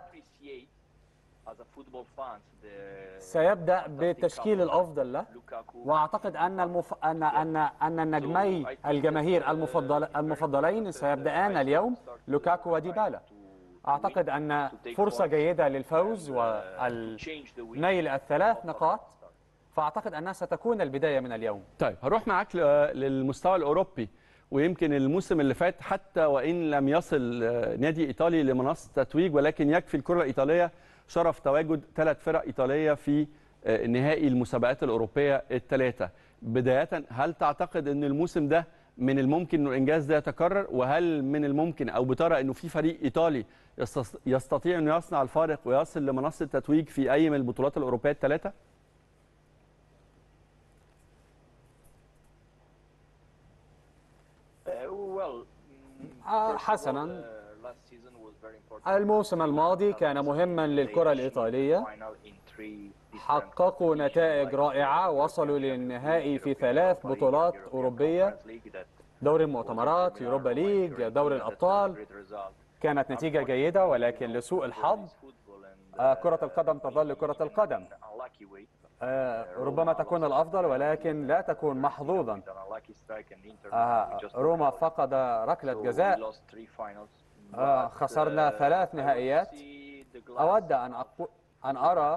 سيبدأ بالتشكيل الأفضل له وأعتقد أن المف... أن أن أن النجمي الجماهير المفضل... المفضلين سيبدأان اليوم لوكاكو وديبالا أعتقد أن فرصة جيدة للفوز ونيل الثلاث نقاط فأعتقد أنها ستكون البداية من اليوم طيب هروح معاك ل- للمستوى الاوروبي ويمكن الموسم اللي فات حتى وان لم يصل آه، نادي ايطالي لمنصه تتويج ولكن يكفي الكره الايطاليه شرف تواجد ثلاث فرق ايطاليه في آه، نهائي المسابقات الاوروبيه الثلاثه بدايه هل تعتقد ان الموسم ده من الممكن انه الانجاز ده يتكرر وهل من الممكن او بترى انه في فريق ايطالي يستس- يستطيع انه يصنع الفارق ويصل لمنصه تتويج في اي من البطولات الاوروبيه الثلاثه آه، حسناً. الموسم الماضي كان مهما للكرة الإيطالية حققوا نتائج رائعة وصلوا للنهائي في ثلاث بطولات أوروبية دوري المؤتمرات يوروبا ليج دوري الأبطال كانت نتيجة جيدة ولكن لسوء الحظ آه، كرة القدم تظل كرة القدم آه، ربما تكون الأفضل ولكن لا تكون محظوظا آه، روما فقد ركلة جزاء آه، خسرنا ثلاث نهائيات أود أن أقو... أن أرى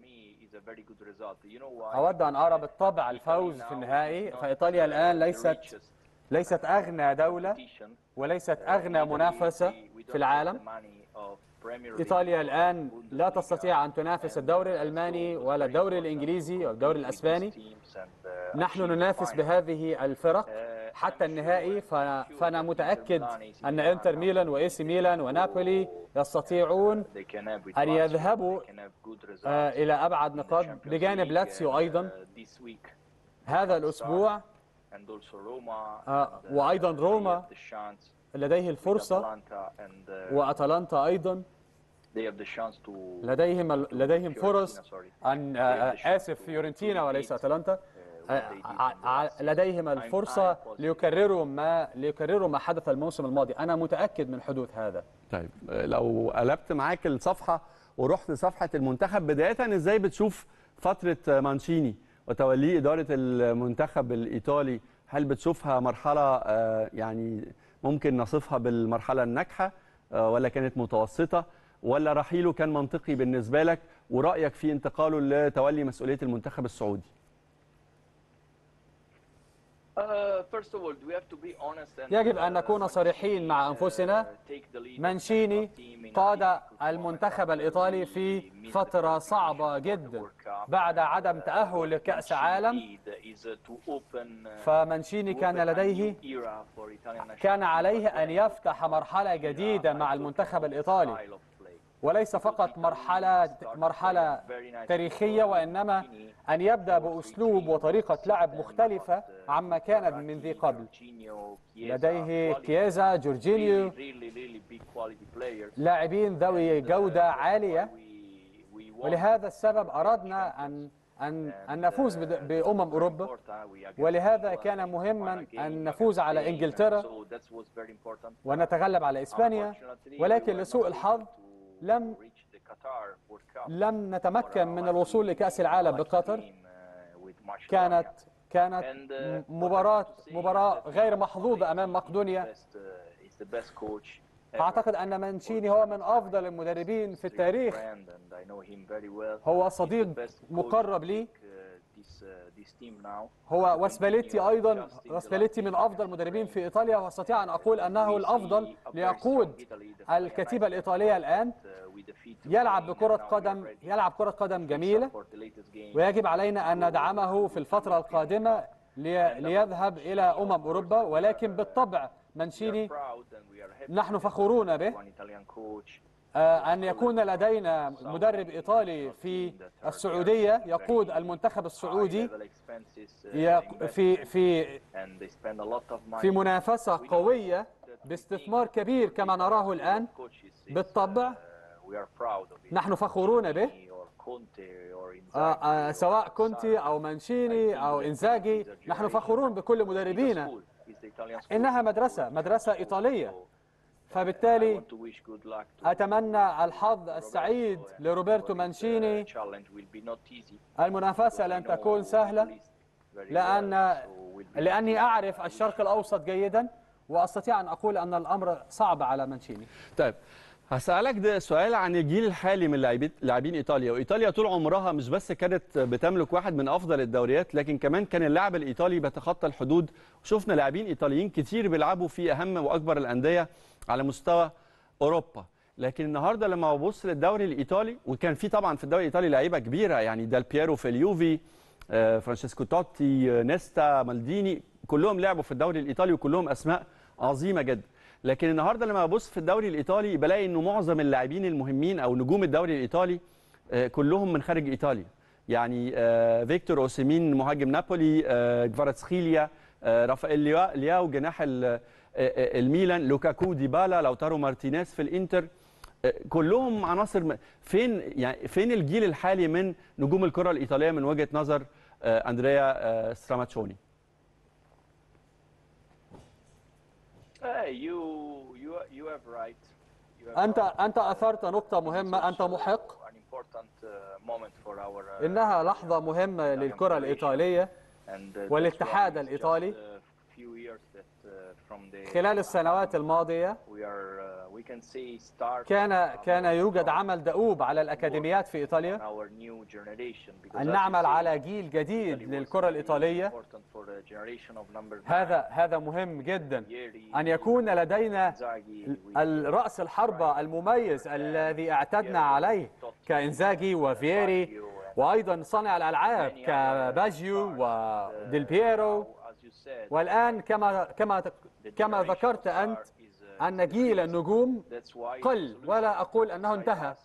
أود أن أرى بالطبع الفوز في النهائي فإيطاليا الآن ليست ليست أغنى دولة وليست أغنى منافسة في العالم إيطاليا الآن لا تستطيع أن تنافس الدوري الألماني ولا الدوري الإنجليزي أو الدوري الأسباني نحن ننافس بهذه الفرق حتى النهائي ف- فأنا متأكد أن إنتر ميلان وإي سي ميلان ونابولي يستطيعون أن يذهبوا آه، إلى أبعد نقاط بجانب لاتسيو أيضا هذا الأسبوع آه، وأيضا روما لديه الفرصة وأتلانتا أيضا لديهم لديهم فرص أن آه، آه، آسف فيورنتينا وليس أتلانتا آه، ع- ع- لديهم الفرصة ليكرروا ما ليكرروا ما حدث الموسم الماضي أنا متأكد من حدوث هذا طيب آه، لو قلبت معاك الصفحه ورحت صفحه المنتخب بدايه ازاي بتشوف فتره آه، مانشيني وتوليه اداره المنتخب الايطالي هل بتشوفها مرحله آه، يعني ممكن نصفها بالمرحله الناجحه آه، ولا كانت متوسطه ولا رحيله كان منطقي بالنسبه لك ورايك في انتقاله لتولي مسؤوليه المنتخب السعودي first of all, we have to be honest and, يجب أن uh, نكون صريحين مع Mancini, أنفسنا. uh, take the lead of the مانشيني national team in a قاد difficult moment. المنتخب الإيطالي في We missed فترة the صعبة qualification for the جدا World Cup. بعد عدم Uh, تأهل what لكأس Mancini عالم did is, uh, to open, uh, فمانشيني to كان open a لديه new era for Italian national كان team, عليه but أن when يفتح it مرحلة comes to جديدة Milan, مع I المنتخب talk about الإيطالي style of play. وليس فقط مرحلة مرحلة تاريخية وإنما أن يبدأ بأسلوب وطريقة لعب مختلفة عما كانت من ذي قبل لديه كييزا جورجينيو لاعبين ذوي جودة عالية ولهذا السبب أردنا أن أن أن نفوز بد- بأمم أوروبا ولهذا كان مهما أن نفوز على إنجلترا ونتغلب على إسبانيا ولكن لسوء الحظ لم لم نتمكن من الوصول لكأس العالم بقطر كانت كانت مباراة مباراة غير محظوظة أمام مقدونيا أعتقد أن مانشيني هو من أفضل المدربين في التاريخ هو صديق مقرب لي هو واسباليتي أيضا واسباليتي من أفضل المدربين في إيطاليا وأستطيع أن أقول أنه الأفضل ليقود الكتيبة الإيطالية الآن يلعب بكرة قدم يلعب كرة قدم جميلة ويجب علينا أن ندعمه في الفترة القادمة لي- ليذهب إلى أمم أوروبا ولكن بالطبع مانشيني نحن فخورون به آه، أن يكون لدينا مدرب إيطالي في السعودية يقود المنتخب السعودي يق- في في في منافسة قوية باستثمار كبير كما نراه الآن بالطبع نحن فخورون به آه، آه، سواء كونتي أو مانشيني أو إنزاجي نحن فخورون بكل مدربينا إنها مدرسة مدرسة إيطالية فبالتالي أتمنى الحظ السعيد لروبرتو مانشيني المنافسة لن تكون سهلة لأن لأني أعرف الشرق الأوسط جيدا وأستطيع أن أقول أن الأمر صعب على مانشيني طيب هسألك ده سؤال عن الجيل الحالي من لاعبين لاعبين ايطاليا وايطاليا طول عمرها مش بس كانت بتملك واحد من افضل الدوريات لكن كمان كان اللاعب الايطالي بيتخطى الحدود وشفنا لاعبين ايطاليين كتير بيلعبوا في اهم واكبر الانديه على مستوى اوروبا لكن النهارده لما ببص للدوري الايطالي وكان في طبعا في الدوري الايطالي لعيبه كبيره يعني دال بييرو في اليوفي آه، فرانشيسكو توتي آه، نيستا مالديني كلهم لعبوا في الدوري الايطالي وكلهم اسماء عظيمه جدا لكن النهارده لما ببص في الدوري الايطالي بلاقي انه معظم اللاعبين المهمين او نجوم الدوري الايطالي آه، كلهم من خارج ايطاليا يعني آه، فيكتور اوسيمين مهاجم نابولي آه، كفاراتسخيليا آه، رافائيل ليا- لياو جناح ال- آه، آه، الميلان لوكاكو ديبالا لوتارو مارتينيز في الانتر آه، كلهم عناصر م- فين يعني فين الجيل الحالي من نجوم الكره الايطاليه من وجهه نظر آه، اندريا آه، ستراماتشوني أنت أنت أثرت نقطة مهمة أنت محق إنها لحظة مهمة للكرة الإيطالية والاتحاد الإيطالي خلال السنوات الماضية كان كان يوجد عمل دؤوب على الأكاديميات في إيطاليا أن نعمل على جيل جديد للكرة الإيطالية هذا هذا مهم جدا أن يكون لدينا الرأس الحربة المميز الذي اعتدنا عليه كإنزاجي وفييري وأيضا صانع الألعاب كباجيو وديل بييرو والآن كما كما كما ذكرت أنت أن جيل النجوم قل ولا أقول أنه انتهى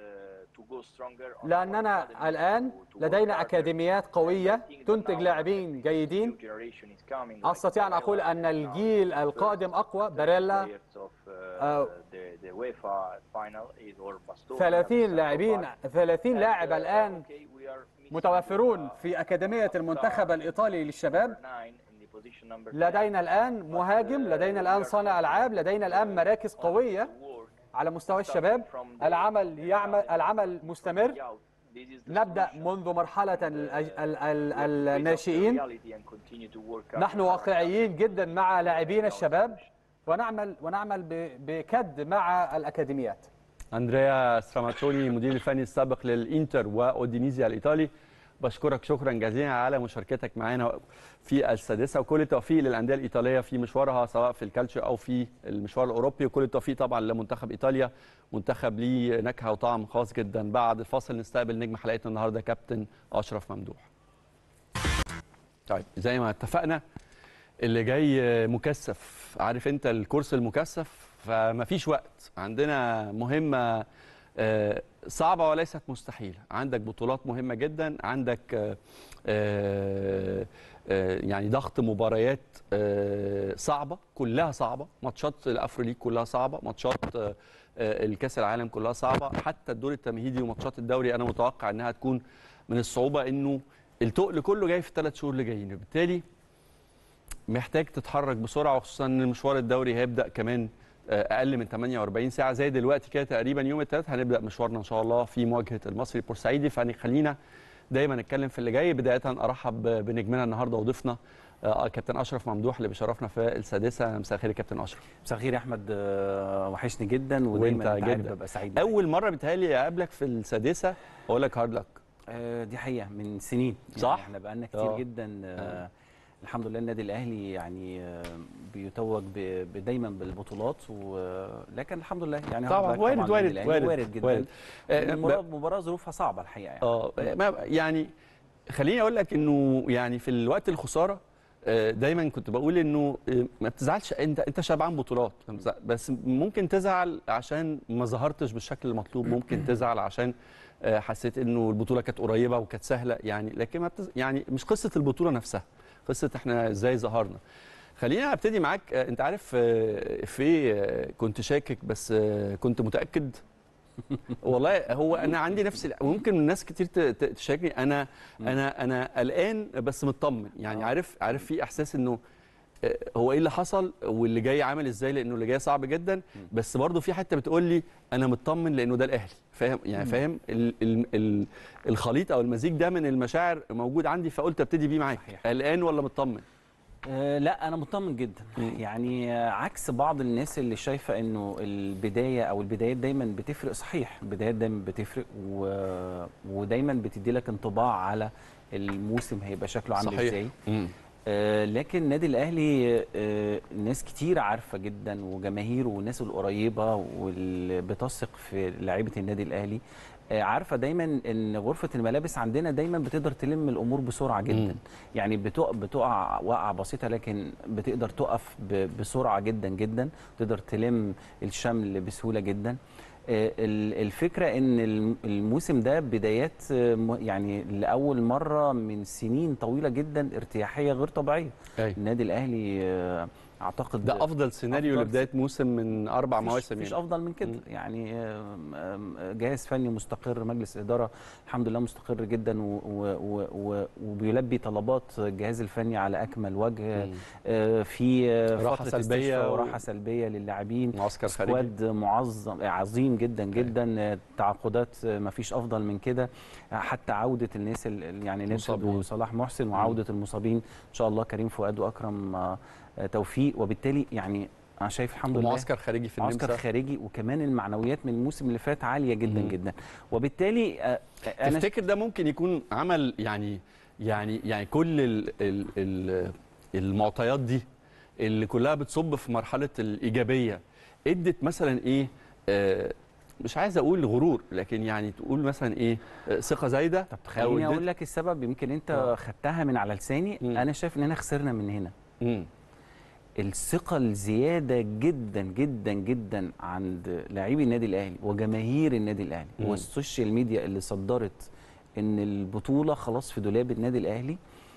لأننا الآن لدينا أكاديميات قوية تنتج لاعبين جيدين أستطيع أن أقول أن الجيل القادم أقوى باريلا آه، 30 لاعبين 30 لاعب الآن متوفرون في أكاديمية المنتخب الإيطالي للشباب لدينا الآن مهاجم لدينا الآن صانع ألعاب لدينا الآن مراكز قوية على مستوى الشباب العمل يعمل العمل مستمر نبدأ منذ مرحلة ال- ال- ال- الناشئين نحن واقعيين جدا مع لاعبين الشباب ونعمل ونعمل ب- بكد مع الأكاديميات اندريا ستراماتشوني المدير الفني السابق للانتر واودينيزيا الايطالي بشكرك شكرا جزيلا على مشاركتك معانا في السادسه وكل التوفيق للانديه الايطاليه في مشوارها سواء في الكالتشيو او في المشوار الاوروبي وكل التوفيق طبعا لمنتخب ايطاليا منتخب ليه نكهه وطعم خاص جدا بعد الفاصل نستقبل نجم حلقتنا النهارده كابتن اشرف ممدوح طيب زي ما اتفقنا اللي جاي مكثف عارف انت الكورس المكثف فمفيش وقت عندنا مهمه آه، صعبه وليست مستحيله عندك بطولات مهمه جدا عندك آه، آه، آه، يعني ضغط مباريات آه، صعبه كلها صعبه ماتشات الافرو ليج كلها صعبه ماتشات آه، آه، الكاس العالم كلها صعبه حتى الدور التمهيدي وماتشات الدوري انا متوقع انها تكون من الصعوبه انه التقل كله جاي في الثلاث شهور اللي جايين بالتالي محتاج تتحرك بسرعه وخصوصا ان المشوار الدوري هيبدا كمان آه، اقل من 48 ساعه زي دلوقتي كده تقريبا يوم الثلاث هنبدا مشوارنا ان شاء الله في مواجهه المصري البورسعيدي فخلينا دايما نتكلم في اللي جاي بدايه ارحب ب- بنجمنا النهارده وضيفنا آه، كابتن اشرف ممدوح اللي بيشرفنا في السادسه مساء الخير يا كابتن اشرف مساء الخير يا احمد آه، وحشني جدا وانت ودايما أنت عارف جدا. ببقى سعيد اول مره بيتهيألي اقابلك في السادسه اقول لك هارد لك آه، دي حقيقه من سنين صح؟ يعني احنا بقالنا كتير آه. جدا آه، الحمد لله النادي الاهلي يعني آه، بيتوج ب- ب- دايما بالبطولات و- لكن الحمد لله يعني طبعا هارد لك وارد النادي وارد الأهلي وارد وارد جدا وارد. آه، المباراه مباراه ظروفها صعبه الحقيقه يعني اه ما- يعني خليني اقول لك انه يعني في الوقت الخساره آه، دايما كنت بقول انه آه، ما بتزعلش انت انت شبعان بطولات ما بتزع- بس ممكن تزعل عشان ما ظهرتش بالشكل المطلوب ممكن تزعل عشان آه، حسيت انه البطوله كانت قريبه وكانت سهله يعني لكن ما بتز... يعني مش قصه البطوله نفسها قصه احنا ازاي ظهرنا خلينا ابتدي معاك آه، انت عارف آه، في آه، كنت شاكك بس آه، كنت متاكد والله هو انا عندي نفس ال- وممكن ناس كتير ت- ت- تشاركني انا انا انا قلقان بس مطمن يعني آه. عارف عارف في احساس انه آه، هو ايه اللي حصل واللي جاي عامل ازاي لانه اللي جاي صعب جدا بس برضه في حته بتقول لي انا مطمن لانه ده الاهلي فاهم يعني فاهم ال ال ال الخليط او المزيج ده من المشاعر موجود عندي فقلت ابتدي بيه معاك صحيح. قلقان ولا مطمن آه، لا انا مطمن جدا مم. يعني آه، عكس بعض الناس اللي شايفه انه البدايه او البدايات دايما بتفرق صحيح البدايات دايما بتفرق و... ودايما بتدي لك انطباع على الموسم هيبقى شكله عامل صحيح. ازاي آه، لكن النادي الاهلي آه، ناس كتير عارفه جدا وجماهيره والناس القريبه واللي بتثق في لعيبه النادي الاهلي آه، عارفه دايما ان غرفه الملابس عندنا دايما بتقدر تلم الامور بسرعه جدا مم. يعني بتقع بتقع وقعه بسيطه لكن بتقدر تقف ب- بسرعه جدا جدا تقدر تلم الشمل بسهوله جدا آه، ال- الفكره ان الم- الموسم ده بدايات آه، م- يعني لاول مره من سنين طويله جدا ارتياحيه غير طبيعيه أي. النادي الاهلي آه، اعتقد ده افضل سيناريو أفضل لبدايه موسم من اربع مفيش- مواسم مفيش يعني افضل من كده مم. يعني آم، آم، جهاز فني مستقر مجلس اداره الحمد لله مستقر جدا و و و و وبيلبي طلبات الجهاز الفني على اكمل وجه مم. آه، في آه، راحة فترة سلبية استشفاء و- وراحه سلبيه للاعبين معسكر خارجي سكواد معظم عظيم جدا جدا آه، تعاقدات ما فيش افضل من كده آه، حتى عوده الناس ال- يعني نيلسون مصابين. وصلاح محسن وعوده المصابين ان شاء الله كريم فؤاد واكرم آه، آه، توفيق وبالتالي يعني انا شايف الحمد لله ومعسكر خارجي في معسكر النمسا خارجي وكمان المعنويات من الموسم اللي فات عاليه جدا مم. جدا وبالتالي آه، انا تفتكر ده ممكن يكون عمل يعني يعني يعني كل ال ال ال المعطيات دي اللي كلها بتصب في مرحله الايجابيه ادت مثلا ايه آه مش عايز اقول غرور لكن يعني تقول مثلا ايه آه، ثقه زايده طب أو خليني ادت- اقول لك السبب يمكن انت آه. خدتها من على لساني مم. انا شايف ان احنا خسرنا من هنا مم. الثقة الزيادة جدا جدا جدا عند لاعبي النادي الأهلي وجماهير النادي الأهلي مم. والسوشيال ميديا اللي صدرت إن البطولة خلاص في دولاب النادي الأهلي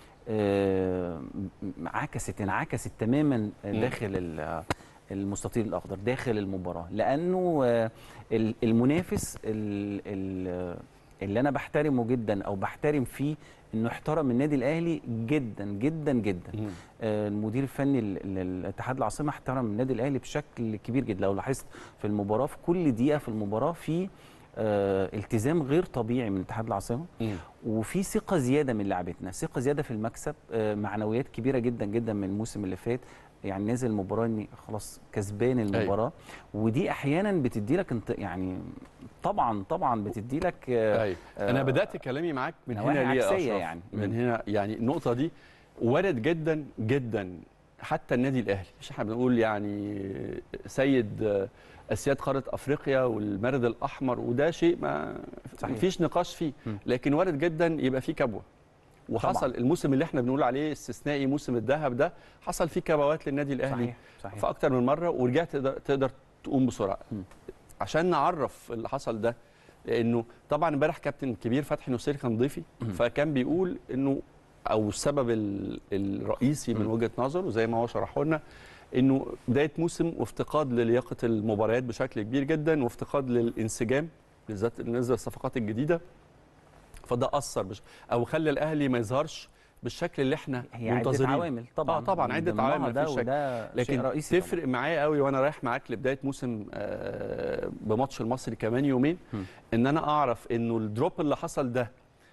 آه، م- عكست انعكست تماما داخل ال- المستطيل الأخضر داخل المباراة لأنه آه، ال- المنافس ال- ال- اللي أنا بحترمه جدا أو بحترم فيه إنه احترم النادي الأهلي جدا جدا جدا مم. آه، المدير الفني ل- للاتحاد العاصمه احترم النادي الاهلي بشكل كبير جدا لو لاحظت في المباراه في كل دقيقه في المباراه في آه، التزام غير طبيعي من اتحاد العاصمه مم. وفي ثقه زياده من لاعبتنا ثقه زياده في المكسب آه، معنويات كبيره جدا جدا من الموسم اللي فات يعني نازل المباراه اني خلاص كسبان المباراه ودي احيانا بتدي لك انت يعني طبعا طبعا بتدي لك أيوة. انا بدات كلامي معاك من هنا نواحي ليه يا عكسية أشرف؟ يعني. من مم. هنا يعني النقطه دي وارد جدا جدا حتى النادي الاهلي مش احنا بنقول يعني سيد اسياد قاره افريقيا والمارد الاحمر وده شيء ما صحيح. فيش نقاش فيه مم. لكن وارد جدا يبقى فيه كبوه وحصل طبعاً. الموسم اللي احنا بنقول عليه استثنائي موسم الذهب ده حصل فيه كبوات للنادي الاهلي صحيح صحيح في اكتر من مره ورجعت تقدر, تقدر تقوم بسرعه مم. عشان نعرف اللي حصل ده لانه طبعا امبارح كابتن كبير فتحي نصير كان ضيفي مم. فكان بيقول انه او السبب ال- الرئيسي من مم. وجهه نظره زي ما هو شرحه لنا انه بدايه موسم وافتقاد للياقه المباريات بشكل كبير جدا وافتقاد للانسجام بالذات بالنسبه للصفقات الجديده فده اثر بش او خلى الاهلي ما يظهرش بالشكل اللي احنا هي عده منتظرين عوامل طبعا آه طبعا من عده ضمنها عوامل ده مفيش شك وده شيء لكن رئيسي تفرق معايا قوي وانا رايح معاك لبدايه موسم آه، بماتش المصري كمان يومين م. ان انا اعرف انه الدروب اللي حصل ده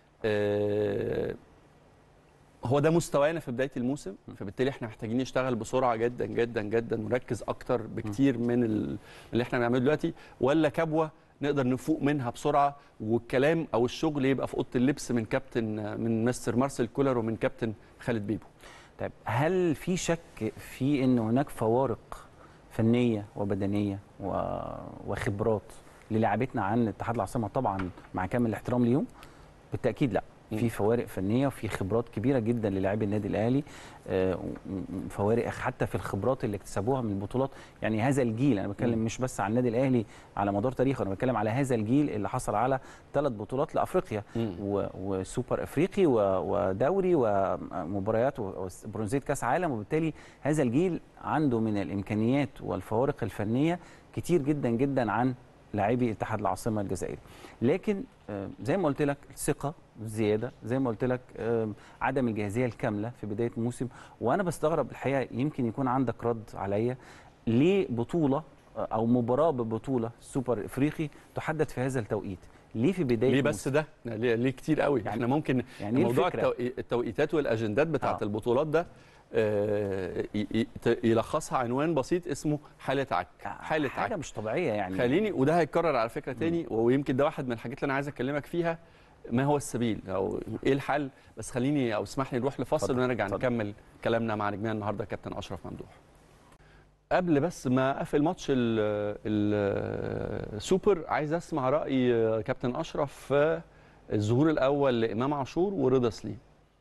آه، هو ده مستوانا في بدايه الموسم فبالتالي احنا محتاجين نشتغل بسرعه جدا جدا جدا ونركز اكتر بكتير من ال- اللي احنا بنعمله دلوقتي ولا كبوه نقدر نفوق منها بسرعه والكلام او الشغل يبقى في اوضه اللبس من كابتن من مستر مارسيل كولر ومن كابتن خالد بيبو طيب هل في شك في ان هناك فوارق فنيه وبدنيه و... وخبرات للاعبتنا عن اتحاد العاصمه طبعا مع كامل الاحترام ليهم بالتاكيد لا مم. في فوارق فنيه وفي خبرات كبيره جدا للاعبي النادي الاهلي آه، و- و- فوارق حتى في الخبرات اللي اكتسبوها من البطولات يعني هذا الجيل انا بتكلم مم. مش بس عن النادي الاهلي على مدار تاريخه انا بتكلم على هذا الجيل اللي حصل على ثلاث بطولات لافريقيا و- وسوبر افريقي و- ودوري ومباريات و- وبرونزيه كاس عالم وبالتالي هذا الجيل عنده من الامكانيات والفوارق الفنيه كتير جدا جدا عن لاعبي اتحاد العاصمه الجزائري لكن آه، زي ما قلت لك الثقه زياده زي ما قلت لك آه، عدم الجاهزيه الكامله في بدايه الموسم وانا بستغرب الحقيقه يمكن يكون عندك رد عليا ليه بطوله آه، او مباراه ببطوله سوبر افريقي تحدد في هذا التوقيت ليه في بدايه ليه بس الموسم؟ ده ليه, ليه كتير قوي يعني- احنا ممكن يعني إيه موضوع الفكرة؟ التوقي- التوقيتات والاجندات بتاعت آه. البطولات ده آه، ي- ي- ت- يلخصها عنوان بسيط اسمه حاله عك حاله حاجه عك مش طبيعيه يعني خليني وده هيتكرر على فكره تاني ويمكن ده واحد من الحاجات اللي انا عايز اكلمك فيها ما هو السبيل او ايه الحل بس خليني او اسمح لي نروح لفاصل اتفضل، ونرجع اتفضل. نكمل كلامنا مع نجمنا النهارده كابتن اشرف ممدوح قبل بس ما اقفل ماتش ال- ال- السوبر عايز اسمع راي كابتن اشرف في الظهور الاول لامام عاشور ورضا سليم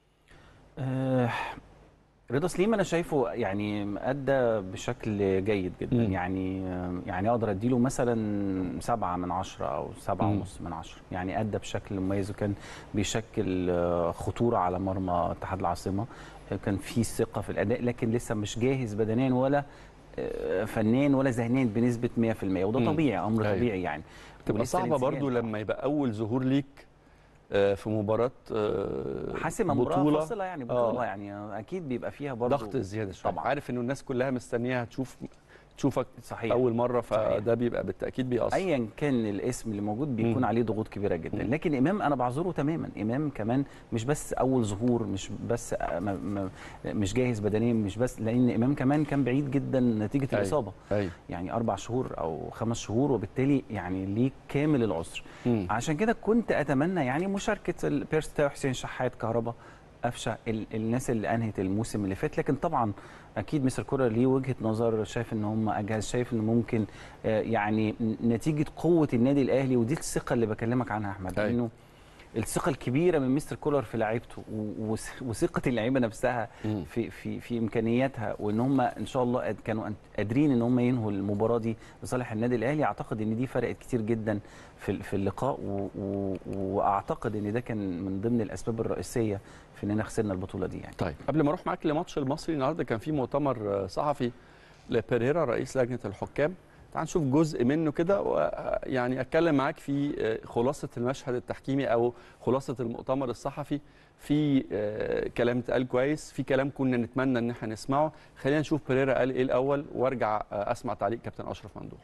آه، رضا سليم انا شايفه يعني ادى بشكل جيد جدا مم. يعني آه، يعني اقدر اديله مثلا سبعة من عشرة او سبعة مم. ونص من عشرة يعني ادى بشكل مميز وكان بيشكل آه، خطوره على مرمى اتحاد العاصمه آه، كان في ثقه في الاداء لكن لسه مش جاهز بدنيا ولا آه، فنيا ولا ذهنيا بنسبه 100% وده مم. طبيعي امر أيوة. طبيعي يعني تبقى ولسه صعبه الانسجام برضو طبعاً. لما يبقى اول ظهور ليك آه، في مباراه آه، حاسمه مباراه بطوله فاصله يعني بطوله آه. يعني اكيد بيبقى فيها برضه ضغط زياده شويه طبعاً. عارف انه الناس كلها مستنياها تشوف تشوفك صحيح اول مره صحيح. فده بيبقى بالتاكيد بيأثر ايا كان الاسم اللي موجود بيكون مم. عليه ضغوط كبيره جدا مم. لكن امام انا بعذره تماما امام كمان مش بس اول ظهور مش بس آه، ما ما مش جاهز بدنيا مش بس لان امام كمان كان بعيد جدا نتيجه أيوة. الاصابه ايوه يعني اربع شهور او خمس شهور وبالتالي يعني ليه كامل العذر مم. عشان كده كنت اتمنى يعني مشاركه البيرس تاو حسين شحات كهربا قفشه ال- الناس اللي انهت الموسم اللي فات لكن طبعا اكيد مستر كولر ليه وجهه نظر شايف ان هم اجهز شايف ان ممكن آه، يعني ن- نتيجه قوه النادي الاهلي ودي الثقه اللي بكلمك عنها يا احمد أيوة. انه الثقه الكبيره من مستر كولر في لعيبته و- وث- وثقه اللعيبه نفسها مم. في في في امكانياتها وان هم ان شاء الله قد- كانوا أن- قادرين ان هم ينهوا المباراه دي لصالح النادي الاهلي اعتقد ان دي فرقت كتير جدا في ال- في اللقاء و و واعتقد ان ده كان من ضمن الاسباب الرئيسيه في اننا خسرنا البطوله دي يعني طيب قبل ما اروح معاك لماتش المصري النهارده كان في مؤتمر آه، صحفي لبيريرا رئيس لجنه الحكام تعال نشوف جزء منه كده ويعني اتكلم معاك في آه، خلاصه المشهد التحكيمي او خلاصه المؤتمر الصحفي في آه، كلام اتقال كويس في كلام كنا نتمنى ان احنا نسمعه خلينا نشوف بيريرا قال ايه الاول وارجع آه، اسمع تعليق كابتن اشرف ممدوح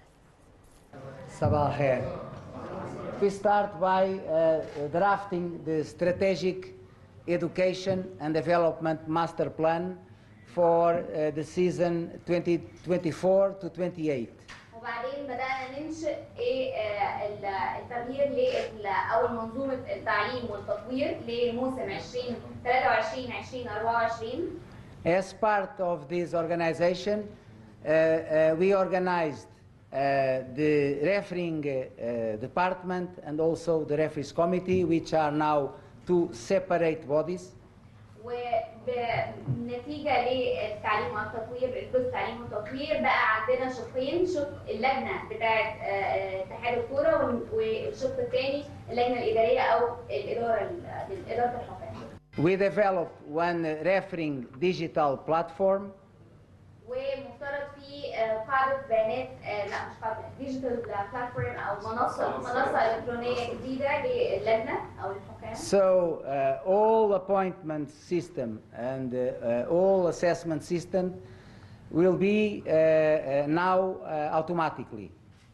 صباح الخير. We start by uh, drafting the strategic education and development master plan for uh, the season 2024 to 28. وبعدين بدأنا ننشئ ايه آه، ال- التغيير لل او منظومة التعليم والتطوير لموسم 2023 2024 As part of this organization, uh, uh, we organized uh, the refereeing uh, uh, department and also the referees committee, which are now two separate bodies. وبنتيجة للتعليم والتطوير الجزء التعليم والتطوير بقى عندنا شقين شق اللجنة بتاعة آه، آه، اتحاد الكورة وال- والشق الثاني اللجنة الإدارية أو الإدارة ال- إدارة الحكام We developed one refereeing digital platform ومفترض في آه، قاعدة بيانات آه، لا مش قاعدة ديجيتال بلاتفورم أو منصة منصة إلكترونية جديدة للجنة أو الحكام So uh, all appointment system and uh, uh, all assessment system will be uh, uh, now uh, automatically.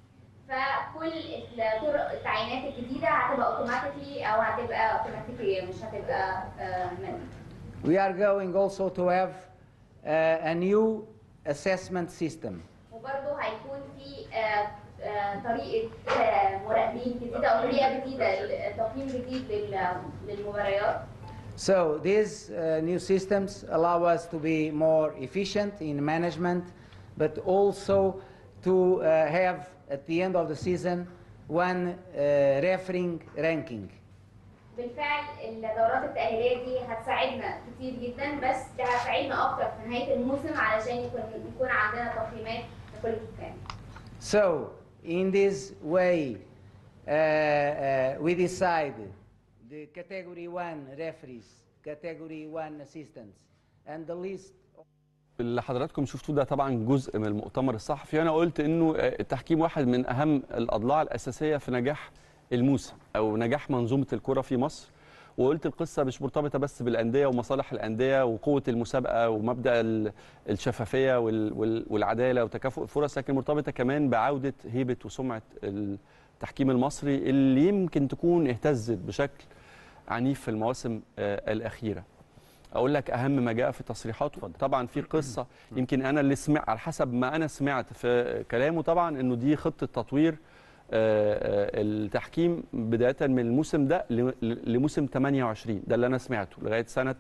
فكل الطرق التعيينات الجديدة هتبقى اوتوماتيكلي أو هتبقى اوتوماتيكية مش هتبقى آه، manual. We are going also to have uh, a new assessment system. وبرضه هيكون في آه، آه، طريقة آه، مراقبين جديدة أو طريقة جديدة تقييم جديد لل- للمباريات So these uh, new systems allow us to be more efficient in management, but also to uh, have at the end of the season one uh, refereeing ranking. بالفعل الدورات التأهيلية دي هتساعدنا كتير جدا بس ده هتساعدنا أكتر في نهاية الموسم علشان يكون يكون عندنا تقييمات لكل الحكام. So in this way, uh, uh, we decide the category one referees, category one assistants, and the list اللي حضراتكم شفتوه ده طبعا جزء من المؤتمر الصحفي وانا قلت انه التحكيم واحد من اهم الاضلاع الاساسيه في نجاح الموسم او نجاح منظومه الكره في مصر وقلت القصه مش مرتبطه بس بالانديه ومصالح الانديه وقوه المسابقه ومبدا ال- الشفافيه وال- وال- والعداله وتكافؤ الفرص لكن مرتبطه كمان بعوده هيبه وسمعه التحكيم المصري اللي يمكن تكون اهتزت بشكل عنيف في المواسم آه، الاخيره اقول لك اهم ما جاء في تصريحاته اتفضل. طبعا في قصه يمكن انا اللي سمع على حسب ما انا سمعت في كلامه طبعا انه دي خطه تطوير آه، آه، التحكيم بدايه من الموسم ده ل- ل- لموسم 28 ده اللي انا سمعته لغايه سنه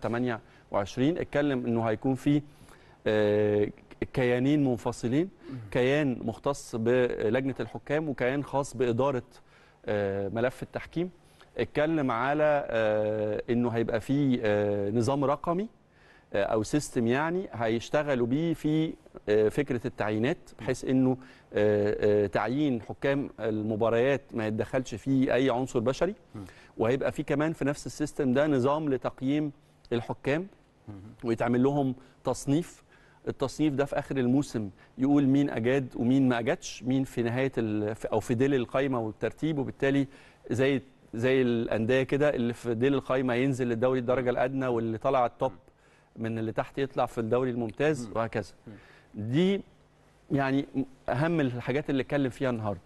28 اتكلم انه هيكون في آه، كيانين منفصلين كيان مختص بلجنه الحكام وكيان خاص باداره آه، ملف التحكيم اتكلم على آه، انه هيبقى في آه، نظام رقمي آه، او سيستم يعني هيشتغلوا بيه في آه، فكره التعيينات بحيث انه آه، آه، تعيين حكام المباريات ما يتدخلش فيه اي عنصر بشري وهيبقى في كمان في نفس السيستم ده نظام لتقييم الحكام ويتعمل لهم تصنيف التصنيف ده في اخر الموسم يقول مين اجاد ومين ما اجادش مين في نهايه ال- في- او في ديل القايمه والترتيب وبالتالي زي زي الانديه كده اللي في ديل القايمه ينزل للدوري الدرجه الادنى واللي طلع التوب من اللي تحت يطلع في الدوري الممتاز وهكذا دي يعني اهم الحاجات اللي اتكلم فيها النهارده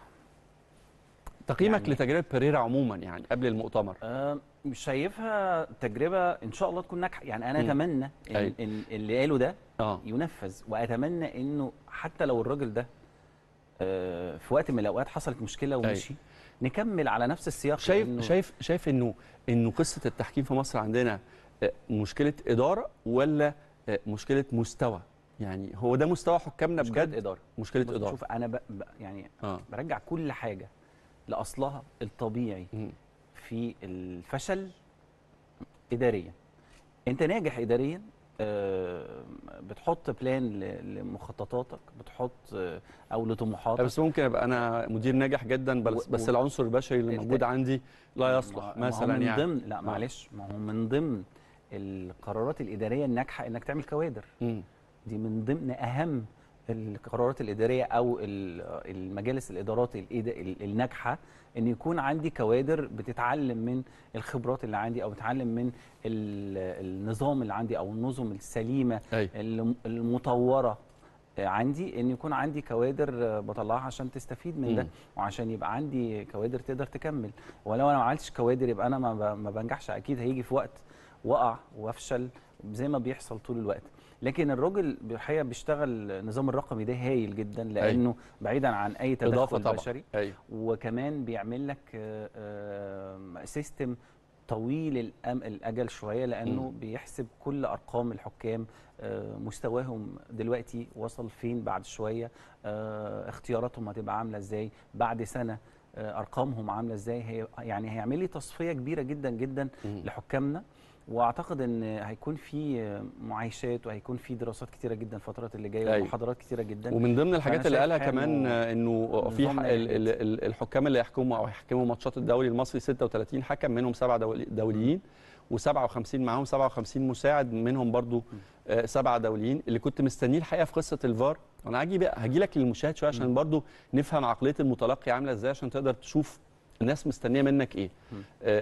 تقييمك يعني- لتجربه بيريرا عموما يعني قبل المؤتمر آه، مش شايفها تجربه ان شاء الله تكون ناجحه يعني انا مم. اتمنى إن, أيوة. إن اللي قاله ده اه ينفذ واتمنى انه حتى لو الراجل ده آه، في وقت من الاوقات حصلت مشكله ومشي نكمل على نفس السياق شايف لأنه شايف شايف انه انه قصه التحكيم في مصر عندنا آه، مشكله اداره ولا آه، مشكله مستوى يعني هو ده مستوى حكامنا مشكله بجد اداره مشكله بص، اداره شوف انا ب... ب... يعني اه برجع كل حاجه لاصلها الطبيعي مم. في الفشل اداريا انت ناجح اداريا آه، بتحط بلان ل- لمخططاتك بتحط آه، او لطموحاتك بس ممكن ابقى انا مدير ناجح جدا بس و- بس و- العنصر البشري اللي الت- موجود عندي لا ما- يصلح ما هو مثلا من يعني ضمن لا آه. معلش ما هو من ضمن القرارات الاداريه الناجحه انك تعمل كوادر مم. دي من ضمن اهم القرارات الاداريه او ال- المجالس الادارات الإيد- ال- الناجحه ان يكون عندي كوادر بتتعلم من الخبرات اللي عندي او بتتعلم من ال- النظام اللي عندي او النظم السليمه أيوة. الم- المطوره عندي ان يكون عندي كوادر بطلعها عشان تستفيد من ده مم. وعشان يبقى عندي كوادر تقدر تكمل ولو انا ما عملتش كوادر يبقى انا ما ب- ما بنجحش اكيد هيجي في وقت واقع وافشل زي ما بيحصل طول الوقت لكن الراجل الحقيقه بيشتغل النظام الرقمي ده هايل جدا لانه بعيدا عن اي اضافه تدخل طبعا بشري ايوه وكمان بيعمل لك آه، آه، سيستم طويل الأم الاجل شويه لانه مم. بيحسب كل ارقام الحكام آه، مستواهم دلوقتي وصل فين بعد شويه آه، اختياراتهم هتبقى عامله ازاي بعد سنه آه، ارقامهم عامله ازاي هي يعني هيعمل لي تصفيه كبيره جدا جدا مم. لحكامنا واعتقد ان هيكون في معايشات وهيكون في دراسات كتيره جدا الفترات اللي جايه أيوة. ومحاضرات كتيره جدا ومن ضمن الحاجات فأنا اللي شايف قالها حلو كمان آه، انه في نظام ح- ال- ال- ال- الحكام اللي يحكموا او يحكموا ماتشات الدوري المصري 36 حكم منهم سبعه دولي- دوليين و57 معاهم 57 مساعد منهم برضو آه، سبعه دوليين اللي كنت مستنيه الحقيقه في قصه الفار وانا هاجي بقى هاجي لك للمشاهد شويه عشان برضو نفهم عقليه المتلقي عامله ازاي عشان تقدر تشوف الناس مستنيه منك ايه مم. آه،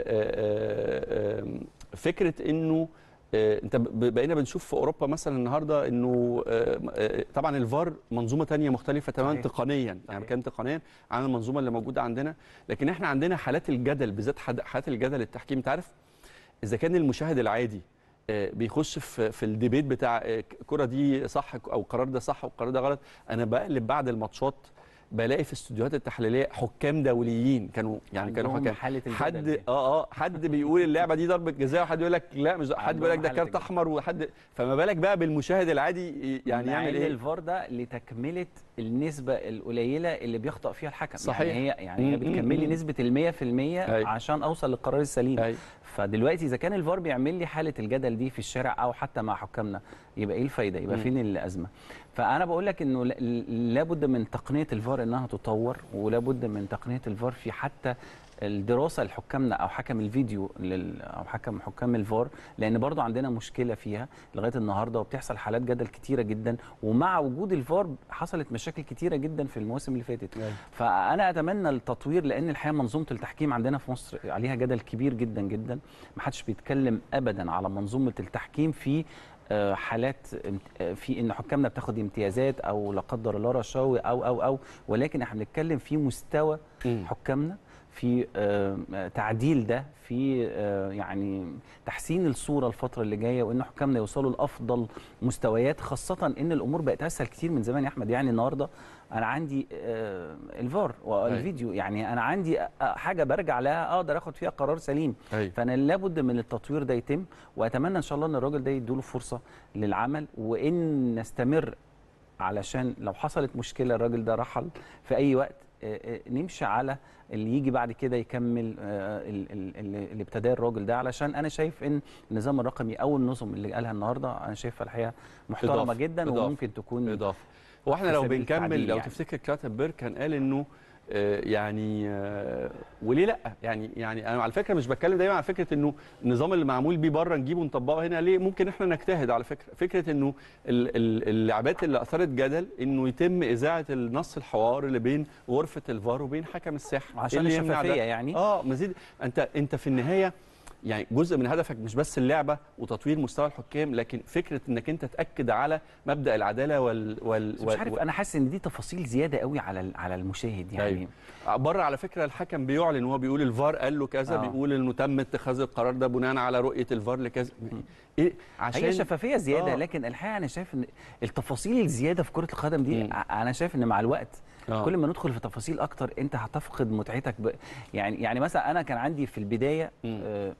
آه، آه، فكره انه آه، انت ب- بقينا بنشوف في اوروبا مثلا النهارده انه آه، آه، طبعا الفار منظومه تانية مختلفه تماما صحيح. تقنيا يعني صحيح. كان تقنيا عن المنظومه اللي موجوده عندنا لكن احنا عندنا حالات الجدل بالذات حد- حالات الجدل التحكيم انت عارف اذا كان المشاهد العادي آه، بيخش في في الديبيت بتاع آه، الكره دي صح او القرار ده صح والقرار ده غلط انا بقلب بعد الماتشات بلاقي في الاستوديوهات التحليليه حكام دوليين كانوا يعني كانوا عندهم حكام حاله الجدل حد دي. اه اه حد بيقول اللعبه دي ضربه جزاء وحد يقول لك لا مش حد بيقول لك ده حالة كارت الجدل. احمر وحد فما بالك بقى بالمشاهد العادي يعني مع يعمل إن ايه الفار ده لتكمله النسبه القليله اللي بيخطأ فيها الحكم صحيح. يعني هي يعني هي مم، بتكمل لي مم. نسبه ال 100% أيوة. عشان اوصل للقرار السليم أيوة. فدلوقتي اذا كان الفار بيعمل لي حاله الجدل دي في الشارع او حتى مع حكامنا يبقى ايه الفايده يبقى مم. فين الازمه فانا بقول لك انه ل- لابد من تقنيه الفار انها تطور ولابد من تقنيه الفار في حتى الدراسه لحكامنا او حكم الفيديو لل او حكم حكام الفار لان برضو عندنا مشكله فيها لغايه النهارده وبتحصل حالات جدل كتيره جدا ومع وجود الفار حصلت مشاكل كتيره جدا في المواسم اللي فاتت أيوة. فانا اتمنى التطوير لان الحقيقه منظومه التحكيم عندنا في مصر عليها جدل كبير جدا جدا ما حدش بيتكلم ابدا على منظومه التحكيم في آه، حالات امت- آه، في ان حكامنا بتاخد امتيازات او لا قدر الله رشاوي او او او ولكن احنا بنتكلم في مستوى مم. حكامنا في آه، آه، تعديل ده في آه، يعني تحسين الصوره الفتره اللي جايه وان حكامنا يوصلوا لافضل مستويات خاصه ان الامور بقت اسهل كتير من زمان يا احمد يعني النهارده انا عندي آه، الفار والفيديو يعني انا عندي آه، حاجه برجع لها اقدر اخد فيها قرار سليم أيوة. فانا لابد من التطوير ده يتم واتمنى ان شاء الله ان الراجل ده يديله فرصه للعمل وان نستمر علشان لو حصلت مشكله الراجل ده رحل في اي وقت آه، آه، نمشي على اللي يجي بعد كده يكمل آه، ال- ال- اللي اللي ابتداه الراجل ده علشان انا شايف ان النظام الرقمي او النظم اللي قالها النهارده انا شايفها الحقيقه محترمه إضافة. جدا إضافة. وممكن تكون اضافه هو احنا في لو سبيل بنكمل التعديل لو يعني. تفتكر كلاتنبرج كان قال انه آه، يعني آه، وليه لا يعني يعني انا على فكره مش بتكلم دايما على فكره انه النظام اللي معمول بيه بره نجيبه ونطبقه هنا ليه ممكن احنا نجتهد على فكره فكره انه ال- ال- اللعبات اللي اثارت جدل انه يتم اذاعه النص الحوار اللي بين غرفه الفار وبين حكم الساحه إيه عشان اللي يمنع ده؟ الشفافيه يعني اه مزيد انت انت في النهايه يعني جزء من هدفك مش بس اللعبه وتطوير مستوى الحكام لكن فكره انك انت تاكد على مبدا العداله وال وال بس مش عارف انا حاسس ان دي تفاصيل زياده قوي على ال- على المشاهد يعني أيوة. بره على فكره الحكم بيعلن وهو بيقول الفار قال له كذا آه. بيقول انه تم اتخاذ القرار ده بناء على رؤيه الفار لكذا ايه عشان هي شفافيه زياده آه. لكن الحقيقه انا شايف ان التفاصيل الزياده في كره القدم دي مم. ع- انا شايف ان مع الوقت آه. كل ما ندخل في تفاصيل اكتر انت هتفقد متعتك ب... يعني يعني مثلا انا كان عندي في البدايه مم. آه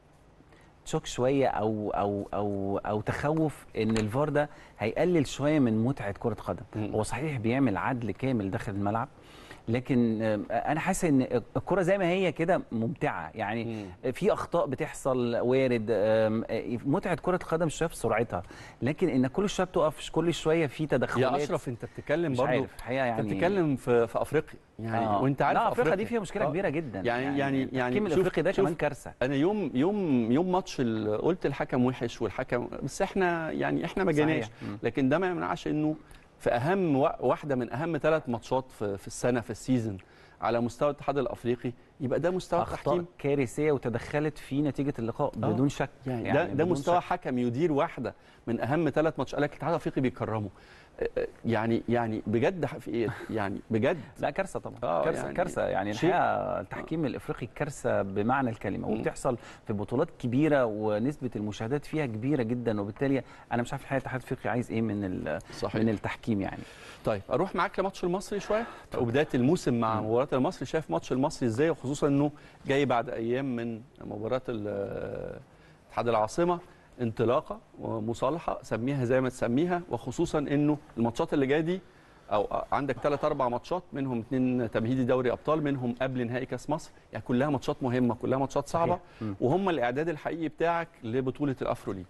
شوك شويه او او او او تخوف ان الفار ده هيقلل شويه من متعه كره قدم مم. هو صحيح بيعمل عدل كامل داخل الملعب لكن آه، انا حاسس ان الكره زي ما هي كده ممتعه يعني مم. في اخطاء بتحصل وارد آم، آه، متعه كره القدم شويه في سرعتها لكن ان كل شويه بتقف كل شويه في تدخلات يا اشرف انت بتتكلم مش برضه عارف الحقيقه انت يعني بتتكلم في في افريقيا يعني آه. وانت عارف لا افريقيا دي فيها مشكله آه. كبيره جدا يعني- يعني- يعني التحكيم شوف- الافريقي ده شوف- كمان كارثه انا يوم يوم يوم ماتش ال- قلت الحكم وحش والحكم بس احنا يعني احنا ما جيناش صحيح. مم. لكن ده ما يمنعش انه في اهم وا- واحده من اهم ثلاث ماتشات في, في السنه في السيزون على مستوى الاتحاد الافريقي يبقى ده مستوى اخطاء التحكيم كارثيه وتدخلت في نتيجه اللقاء آه. بدون شك يعني, ده ده بدون مستوى شك. حكم يدير واحده من اهم ثلاث ماتشات قال لك الاتحاد الافريقي بيكرمه آه، آه، يعني يعني بجد في ايه يعني بجد لا كارثه طبعا آه، كارثه يعني كارثه يعني شيء- الحقيقه التحكيم الافريقي كارثه بمعنى الكلمه مم. وبتحصل في بطولات كبيره ونسبه المشاهدات فيها كبيره جدا وبالتالي انا مش عارف الحقيقه الاتحاد الافريقي عايز ايه من ال- صحيح من التحكيم يعني طيب اروح معاك لماتش المصري شويه وبدايه الموسم مع مباراه المصري شايف ماتش المصري ازاي وخصوصا انه جاي بعد ايام من مباراه ال- اتحاد العاصمه انطلاقه ومصالحه سميها زي ما تسميها وخصوصا انه الماتشات اللي جايه دي او عندك ثلاث اربع ماتشات منهم اثنين تمهيدي دوري ابطال منهم قبل نهائي كاس مصر يعني كلها ماتشات مهمه كلها ماتشات صعبه صحيح. مم. وهم الاعداد الحقيقي بتاعك لبطوله الافرو ليج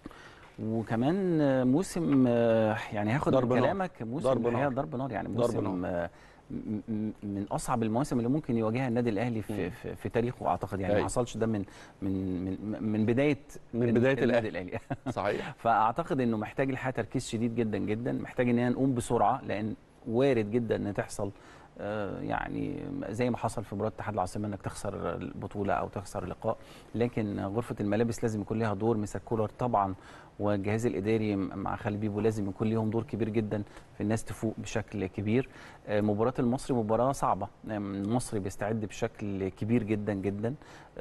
وكمان موسم آه، يعني هاخد ضرب من نار. كلامك موسم ضرب الحقيقة نار. ضرب نار يعني ضرب موسم نار. آه، م- م- من اصعب المواسم اللي ممكن يواجهها النادي الاهلي في مم. في, في تاريخه اعتقد يعني أي. ما حصلش ده من من من من بدايه من بداية النادي الأهلي. الاهلي صحيح فاعتقد انه محتاج الحقيقه تركيز شديد جدا جدا محتاج ان هي نقوم بسرعه لان وارد جدا ان تحصل آه، يعني زي ما حصل في مباراه اتحاد العاصمه انك تخسر البطوله او تخسر اللقاء لكن غرفه الملابس لازم يكون لها دور مستر كولر طبعا والجهاز الاداري مع خالد بيبو لازم يكون ليهم دور كبير جدا في الناس تفوق بشكل كبير آه، مباراه المصري مباراه صعبه آه، المصري بيستعد بشكل كبير جدا جدا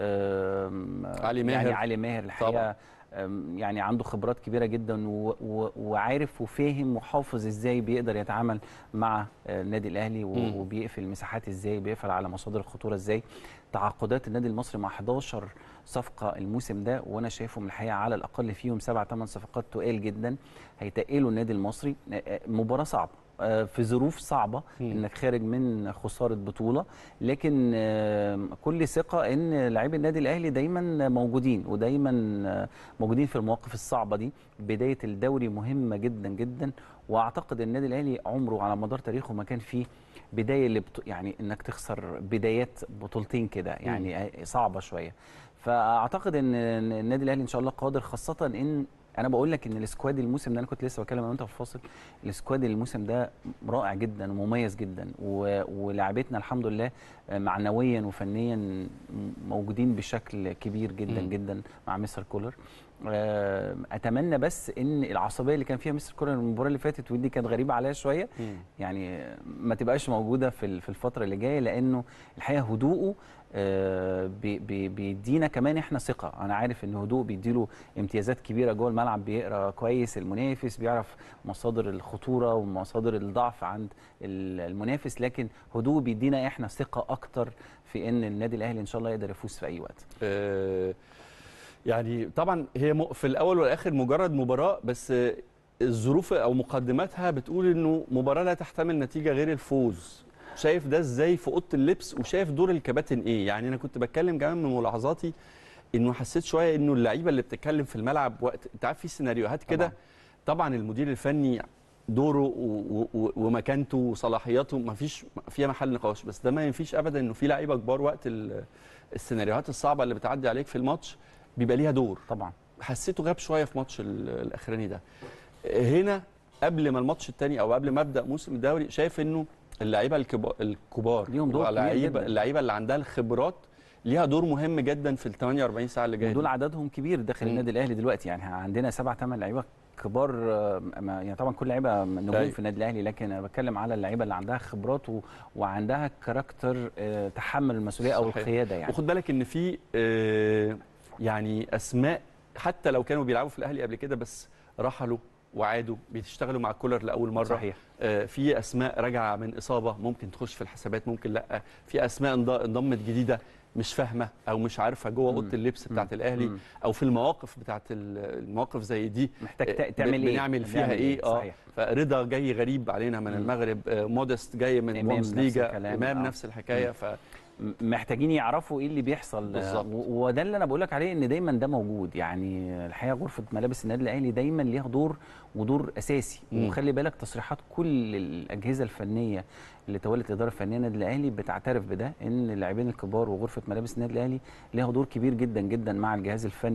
آم، علي ماهر. يعني علي ماهر الحقيقه أم، يعني عنده خبرات كبيره جدا و- و- وعارف وفاهم وحافظ ازاي بيقدر يتعامل مع آه، النادي الاهلي و- مم. وبيقفل مساحات ازاي بيقفل على مصادر الخطوره ازاي تعاقدات النادي المصري مع 11 صفقه الموسم ده وانا شايفهم الحقيقه على الاقل فيهم سبع ثمان صفقات تقال جدا هيتقلوا النادي المصري آه، آه، مباراه صعبه آه، في ظروف صعبه مم. انك خارج من خساره بطوله لكن آه، كل ثقه ان لاعبي النادي الاهلي دايما موجودين ودايما آه، موجودين في المواقف الصعبه دي بدايه الدوري مهمه جدا جدا واعتقد النادي الاهلي عمره على مدار تاريخه ما كان فيه بدايه اللي بط... يعني انك تخسر بدايات بطولتين كده يعني صعبه شويه فاعتقد ان إن النادي الاهلي ان شاء الله قادر خاصه ان انا بقول لك ان السكواد الموسم ده انا كنت لسه بتكلم انا وانت في الفاصل السكواد الموسم ده رائع جدا ومميز جدا و... ولاعبتنا الحمد لله معنويا وفنيا موجودين بشكل كبير جدا مم. جدا مع مستر كولر آه، اتمنى بس ان العصبيه اللي كان فيها مستر كولر المباراه اللي فاتت ودي كانت غريبه عليا شويه يعني ما تبقاش موجوده في ال- في الفتره اللي جايه لانه الحقيقه هدوءه آه، بي- بي- بيدينا كمان احنا ثقه انا عارف ان هدوء بيديله امتيازات كبيره جوه الملعب بيقرا كويس المنافس بيعرف مصادر الخطوره ومصادر الضعف عند ال- المنافس لكن هدوء بيدينا احنا ثقه اكتر في ان النادي الاهلي ان شاء الله يقدر يفوز في اي وقت آه، يعني طبعا هي م- في الاول والاخر مجرد مباراه بس آه، الظروف او مقدماتها بتقول انه مباراه لا تحتمل نتيجه غير الفوز شايف ده ازاي في اوضه اللبس وشايف دور الكباتن ايه يعني انا كنت بتكلم كمان من ملاحظاتي انه حسيت شويه انه اللعيبه اللي بتتكلم في الملعب وقت انت عارف في سيناريوهات كده طبعاً. طبعا المدير الفني دوره و- و- ومكانته وصلاحياته ما فيش فيها محل نقاش بس ده ما ينفيش ابدا انه في لعيبه كبار وقت ال- السيناريوهات الصعبه اللي بتعدي عليك في الماتش بيبقى ليها دور طبعا حسيته غاب شويه في ماتش ال- الاخراني ده هنا قبل ما الماتش الثاني او قبل ما ابدا موسم الدوري شايف انه اللعيبه الكبار الكبار ليهم دور كبير اللعيبه جداً. اللعيبه اللي عندها الخبرات ليها دور مهم جدا في ال 48 ساعه اللي جايه ودول دي. عددهم كبير داخل مم. النادي الاهلي دلوقتي يعني عندنا سبع ثمان لعيبه كبار آه، ما- يعني طبعا كل لعيبه نجوم أيوة. في النادي الاهلي لكن انا بتكلم على اللعيبه اللي عندها خبرات و... وعندها كاركتر آه، تحمل المسؤوليه او صحيح. القياده يعني وخد بالك ان في آه، يعني اسماء حتى لو كانوا بيلعبوا في الاهلي قبل كده بس رحلوا وعادوا بيشتغلوا مع كولر لاول مره صحيح آه، في اسماء راجعه من اصابه ممكن تخش في الحسابات ممكن لا في اسماء انض- انضمت جديده مش فاهمه او مش عارفه جوه مم. اوضه اللبس بتاعت مم. الاهلي مم. او في المواقف بتاعت ال- المواقف زي دي محتاج آه، ت- تعمل ايه بنعمل فيها بنعمل ايه اه صحيح فرضا جاي غريب علينا من مم. المغرب آه، مودست جاي من إمام بونز نفس ليجا الكلام، امام آه. نفس الحكايه مم. ف م- محتاجين يعرفوا ايه اللي بيحصل بالظبط. و- وده اللي انا بقول لك عليه ان دايما ده موجود يعني الحقيقه غرفه ملابس النادي الاهلي دايما ليها دور ودور اساسي مم. وخلي بالك تصريحات كل الاجهزه الفنيه اللي تولت الاداره الفنيه النادي الاهلي بتعترف بده ان اللاعبين الكبار وغرفه ملابس النادي الاهلي ليها دور كبير جدا جدا مع الجهاز الفني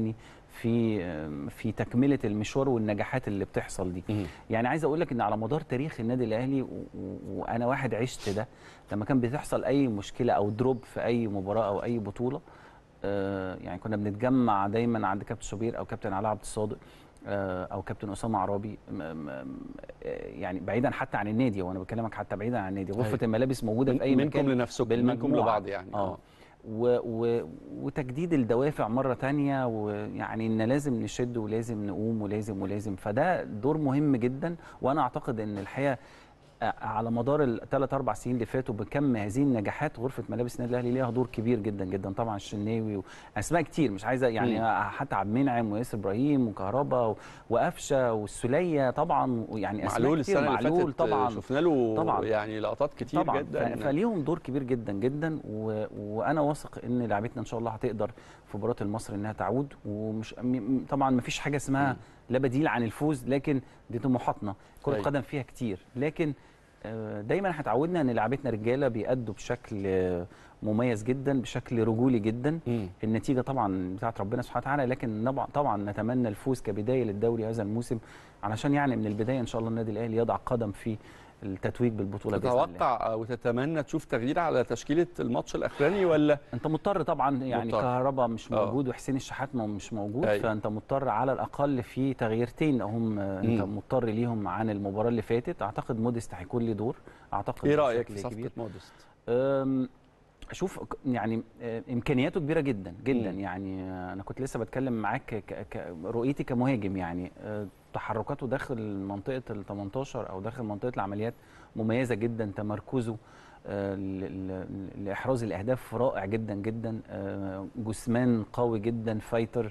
في آم، في تكمله المشوار والنجاحات اللي بتحصل دي مم. يعني عايز اقول لك ان على مدار تاريخ النادي الاهلي و- و- وانا واحد عشت ده لما كان بتحصل اي مشكله او دروب في اي مباراه او اي بطوله آه، يعني كنا بنتجمع دايما عند كابتن شوبير او كابتن علاء عبد الصادق آه، او كابتن اسامه عرابي م- م- آه، يعني بعيدا حتى عن النادي وانا بكلمك حتى بعيدا عن النادي غرفه أيوة. الملابس موجوده في اي منكم مكان لنفسكم منكم بالمجموعة. لبعض يعني اه و و وتجديد الدوافع مره تانية ويعني ان لازم نشد ولازم نقوم ولازم ولازم فده دور مهم جدا وانا اعتقد ان الحقيقه آه، على مدار الثلاث اربع سنين اللي فاتوا بكم هذه النجاحات غرفه ملابس النادي الاهلي ليها دور كبير جدا جدا طبعا الشناوي واسماء كتير مش عايزه يعني مم. حتى عبد المنعم وياسر ابراهيم وكهربا و- وقفشه والسوليه طبعا يعني اسماء معلول كتير السنه اللي معلول فاتت طبعا شفنا له طبعاً. يعني لقطات كتير طبعا جدا ف- فليهم دور كبير جدا جدا و... وانا واثق ان لعبتنا ان شاء الله هتقدر في مباراه المصري انها تعود ومش م... م- طبعا ما فيش حاجه اسمها لا بديل عن الفوز لكن دي طموحاتنا كره أيوة. قدم فيها كتير لكن آه، دايما هتعودنا ان لعبتنا رجاله بيأدوا بشكل آه، مميز جدا بشكل رجولي جدا مم. النتيجه طبعا بتاعت ربنا سبحانه وتعالى لكن نبع- طبعا نتمنى الفوز كبدايه للدوري هذا الموسم علشان يعني من البدايه ان شاء الله النادي الاهلي يضع قدم في التتويج بالبطوله باذن الله تتوقع او تتمنى تشوف تغيير على تشكيله الماتش الاخراني ولا انت مضطر طبعا يعني مضطر. كهربا مش آه. موجود وحسين الشحات ما- مش موجود أيوة. فانت مضطر على الاقل في تغييرتين هم آه، انت مم. مضطر ليهم عن المباراه اللي فاتت اعتقد موديست هيكون له دور اعتقد ايه رايك بشكل في صفقه كبير. مودست أم، شوف ك- يعني آه، امكانياته كبيره جدا جدا مم. يعني آه، انا كنت لسه بتكلم معاك ك- ك- رؤيتي كمهاجم يعني آه، تحركاته داخل منطقه ال 18 او داخل منطقه العمليات مميزه جدا تمركزه آه، ل- ل- لاحراز الاهداف رائع جدا جدا آه، جسمان قوي جدا فايتر